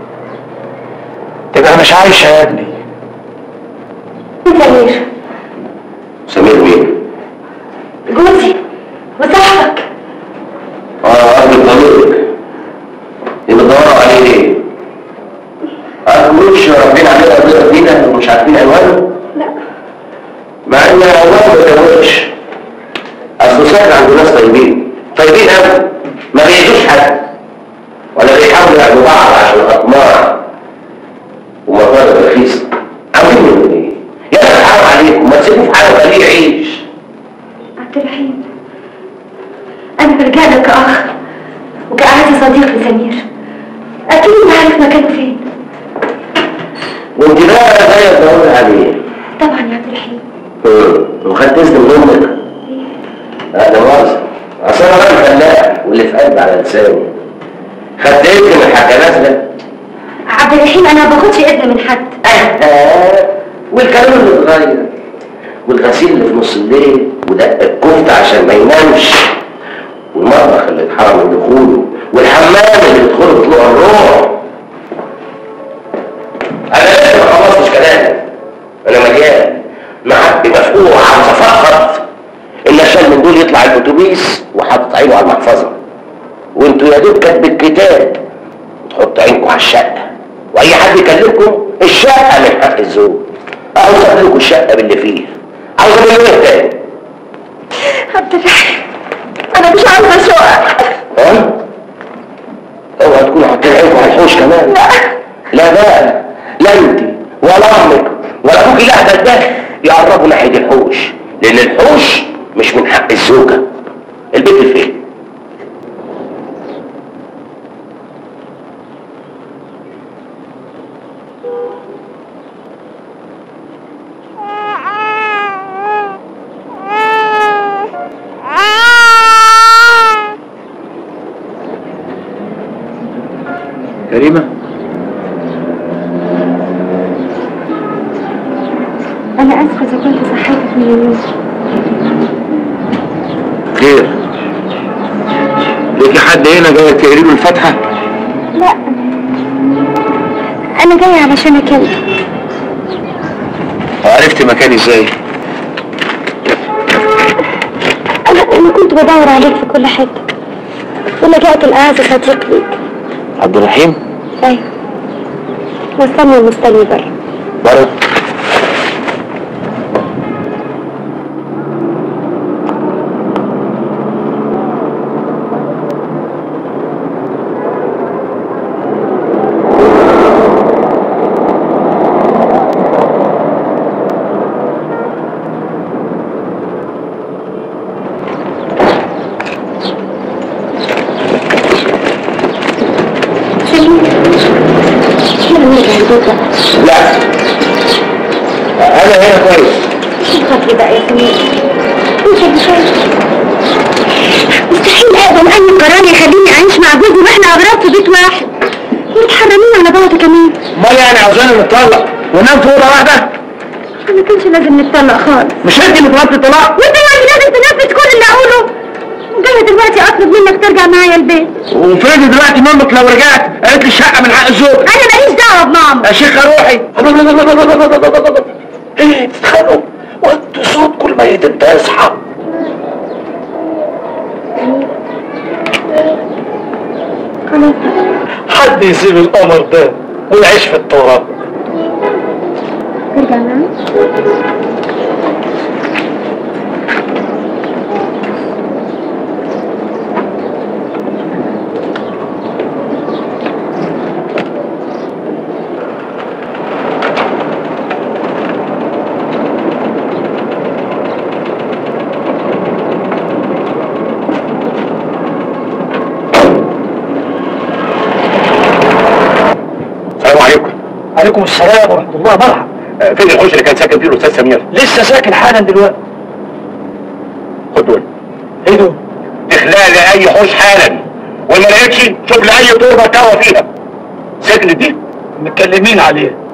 تبقى مش عايشه يا ابني سمير سمير مين؟ جوزي وصاحبك اه قبل طريقك اللي بتدوروا عليه ليه؟ أقولش ربنا عليه قضية فينا ومش عارفين عنوانه؟ لا مع ان عنوانه ما يتوهش اصل ساكن عند ناس طيبين طيبين قوي ما بيأذوش حد ولا بيحاولوا يعملوا بعض عشان اطماع ومطالب رخيصه عاوزين منه ايه؟ يا اخي حرام عليكم ما تسيبوه في حاله وخليه يعيش عبد الرحيم انا برجع لك كاخ وكأعز صديق لسمير اكيد انت عارف مكانه فين وانت بقى زي ما بقول عليه طبعا يا عبد الرحيم مم. وخدت اذن من امك لا ده مؤاخذة اصل انا راجل فلاح واللي في قلبي على لساني خدت اذن من الحاجه نازله عبد الرحيم انا ما باخدش اذن من حد آه. والكلام اللي اتغير والغسيل اللي في نص الليل ودق الكفته عشان ما ينامش والمطبخ اللي اتحرم من دخوله والحمام اللي يدخله طلوع الروح انا لسه ما خلصتش كلامي انا مليان معبي مفقوع عاوز افخط اللي عشان من دول يطلع الاتوبيس وحاطط عينه على المحفظه وانتوا يا دوب كاتب الكتاب وتحط عينكم على الشقه واي حد يكلمكم الشقه من حق الزوج عاوز اقول لكم الشقه باللي فيها عاوز اقول ايه تاني عبد الرحيم انا مش عاوزه شقق ها اوعى تكونوا حاطين عينكم على الحوش كمان لا لا بقى لا انت ولا امك ولا ابوك الاهبل ده يقربوا ناحيه الحوش لان الحوش مش من حق الزوجه البيت فين كريمة انا اسفه اذا كنت صحيتك من النوم خير ليكي حد هنا جاي تقري له الفاتحة لا انا جايه علشان اكلمك وعرفت مكاني ازاي انا انا كنت بدور عليك في كل حته ولجأت الأعز صديق ليك عبد الرحيم ايوه وصلني مستني بره بره سليم يلا نرجع البيت بقى لا انا هنا كويس خاطري بقى يا سمير انت مش عارف مستحيل اقبل اي قرار يخليني اعيش مع جوزي واحنا اغراب في بيت واحد متحرمين على بعض كمان امال يعني عاوزانا نتطلق وننام في اوضه واحده ما كانش لازم نتطلق خالص مش انت اللي طلبت الطلاق وانت يعني لازم تنفذ كل اللي اقوله وجاي دلوقتي اطلب منك ترجع معايا البيت وفرض دلوقتي مامك لو رجعت قالت لي الشقه من حق الزوج انا ماليش دعوه بماما يا شيخه روحي ايه تتخانقوا وانتوا صوتكم الميت انت اصحى خلاص حد يسيب القمر ده ويعيش في التراب ترجع معايا السلام عليكم عليكم السلام ورحمه الله مرحبا آه، فين الحوش اللي كان ساكن فيه الاستاذ سمير لسه ساكن حالا دلوقتي دول ايه دول؟ تخلق لي اي حوش حالا وما لقيتش شوف لي اي تربه تهوى فيها سجن دي متكلمين عليه